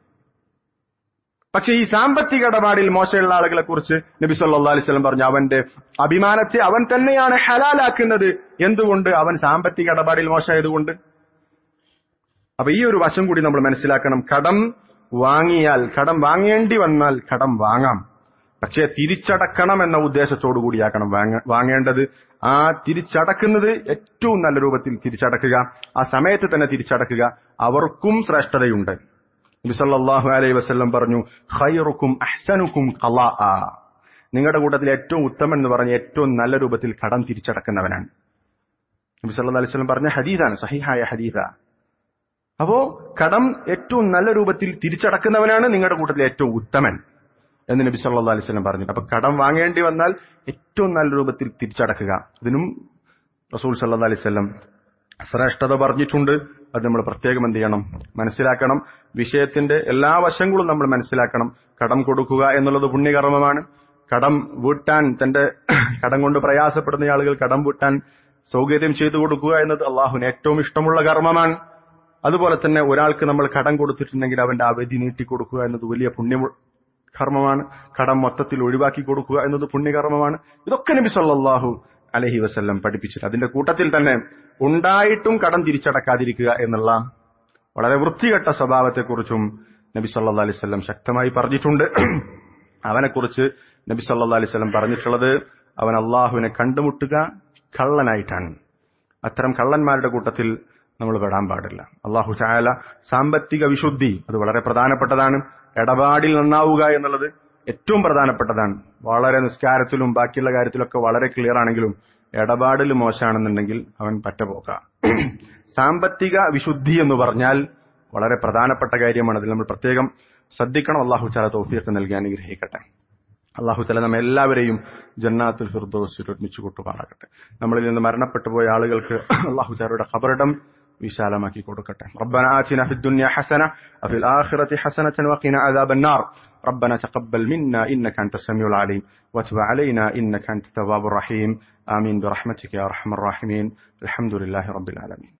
പക്ഷെ ഈ സാമ്പത്തിക ഇടപാടിൽ മോശമുള്ള ആളുകളെ കുറിച്ച് നബി സല്ലാ അലൈവല്ലം പറഞ്ഞു അവന്റെ അഭിമാനത്തെ അവൻ തന്നെയാണ് ഹലാലാക്കുന്നത് എന്തുകൊണ്ട് അവൻ സാമ്പത്തിക ഇടപാടിൽ മോശമായതുകൊണ്ട് അപ്പൊ ഈ ഒരു വശം കൂടി നമ്മൾ മനസ്സിലാക്കണം കടം വാങ്ങിയാൽ കടം വാങ്ങേണ്ടി വന്നാൽ കടം വാങ്ങാം പക്ഷേ തിരിച്ചടക്കണം എന്ന ഉദ്ദേശത്തോടു കൂടിയാക്കണം വാങ്ങേണ്ടത് ആ തിരിച്ചടക്കുന്നത് ഏറ്റവും നല്ല രൂപത്തിൽ തിരിച്ചടക്കുക ആ സമയത്ത് തന്നെ തിരിച്ചടക്കുക അവർക്കും ശ്രേഷ്ഠതയുണ്ട് നബിസല്ലാഹു അലൈഹി വസ്ല്ലം പറഞ്ഞു ഖൈറുക്കും അഹ്സനുക്കും ഖലാ നിങ്ങളുടെ കൂട്ടത്തിൽ ഏറ്റവും ഉത്തമൻ എന്ന് പറഞ്ഞ ഏറ്റവും നല്ല രൂപത്തിൽ കടം തിരിച്ചടക്കുന്നവനാണ് നബി സല്ലാ അലൈഹി വസ്ലം പറഞ്ഞ ഹദീദാണ് സഹിഹായ ഹദീദ അപ്പോ കടം ഏറ്റവും നല്ല രൂപത്തിൽ തിരിച്ചടക്കുന്നവനാണ് നിങ്ങളുടെ കൂട്ടത്തിൽ ഏറ്റവും ഉത്തമൻ എന്ന് നബി സല്ലാ അലൈഹി സ്വലം പറഞ്ഞു അപ്പൊ കടം വാങ്ങേണ്ടി വന്നാൽ ഏറ്റവും നല്ല രൂപത്തിൽ തിരിച്ചടക്കുക അതിനും റസൂൽ സല്ലാ അലൈഹി സ്വലം ശ്രേഷ്ഠത പറഞ്ഞിട്ടുണ്ട് അത് നമ്മൾ പ്രത്യേകം എന്ത് ചെയ്യണം മനസ്സിലാക്കണം വിഷയത്തിന്റെ എല്ലാ വശങ്ങളും നമ്മൾ മനസ്സിലാക്കണം കടം കൊടുക്കുക എന്നുള്ളത് പുണ്യകർമ്മമാണ് കടം വീട്ടാൻ തന്റെ കടം കൊണ്ട് പ്രയാസപ്പെടുന്ന ആളുകൾ കടം വീട്ടാൻ സൗകര്യം ചെയ്തു കൊടുക്കുക എന്നത് അള്ളാഹുവിന് ഏറ്റവും ഇഷ്ടമുള്ള കർമ്മമാണ് അതുപോലെ തന്നെ ഒരാൾക്ക് നമ്മൾ കടം കൊടുത്തിട്ടുണ്ടെങ്കിൽ അവന്റെ അവധി നീട്ടിക്കൊടുക്കുക എന്നത് വലിയ പുണ്യ കർമ്മമാണ് കടം മൊത്തത്തിൽ ഒഴിവാക്കി കൊടുക്കുക എന്നത് പുണ്യകർമ്മമാണ് ഇതൊക്കെ നബി സല്ലാഹു അലഹി വസ്ല്ലം പഠിപ്പിച്ചിട്ട് അതിന്റെ കൂട്ടത്തിൽ തന്നെ ഉണ്ടായിട്ടും കടം തിരിച്ചടക്കാതിരിക്കുക എന്നുള്ള വളരെ വൃത്തികെട്ട സ്വഭാവത്തെക്കുറിച്ചും നബി സല്ലാ അലൈവല്ലം ശക്തമായി പറഞ്ഞിട്ടുണ്ട് അവനെക്കുറിച്ച് നബി സല്ലാ അലൈവല്ലം പറഞ്ഞിട്ടുള്ളത് അവൻ അള്ളാഹുവിനെ കണ്ടുമുട്ടുക കള്ളനായിട്ടാണ് അത്തരം കള്ളന്മാരുടെ കൂട്ടത്തിൽ നമ്മൾ പെടാൻ പാടില്ല അള്ളാഹു ചായാല സാമ്പത്തിക വിശുദ്ധി അത് വളരെ പ്രധാനപ്പെട്ടതാണ് ഇടപാടിൽ നന്നാവുക എന്നുള്ളത് ഏറ്റവും പ്രധാനപ്പെട്ടതാണ് വളരെ നിസ്കാരത്തിലും ബാക്കിയുള്ള കാര്യത്തിലൊക്കെ വളരെ ക്ലിയർ ആണെങ്കിലും ഇടപാടിൽ മോശമാണെന്നുണ്ടെങ്കിൽ അവൻ പറ്റപോക്ക സാമ്പത്തിക വിശുദ്ധി എന്ന് പറഞ്ഞാൽ വളരെ പ്രധാനപ്പെട്ട കാര്യമാണ് അതിൽ നമ്മൾ പ്രത്യേകം ശ്രദ്ധിക്കണം അള്ളാഹു ചാല തോഫിയൊക്കെ നൽകി അനുഗ്രഹിക്കട്ടെ അള്ളാഹു തല നമ്മെ എല്ലാവരെയും ജന്നാത്തുൽ ഫിർദോസിൽ ഒരുമിച്ച് കൊട്ടുപാറാകട്ടെ നമ്മളിൽ നിന്ന് മരണപ്പെട്ടു പോയ ആളുകൾക്ക് അള്ളാഹു ചാലയുടെ ഖബറിടം വിശാലമാക്കി കൊടുക്കട്ടെ ربنا آتنا في الدنيا حسنة وفي الآخرة حسنة وقنا عذاب النار ربنا تقبل منا إنك أنت السميع العليم وتب علينا إنك أنت التواب الرحيم آمين برحمتك يا أرحم الراحمين الحمد لله رب العالمين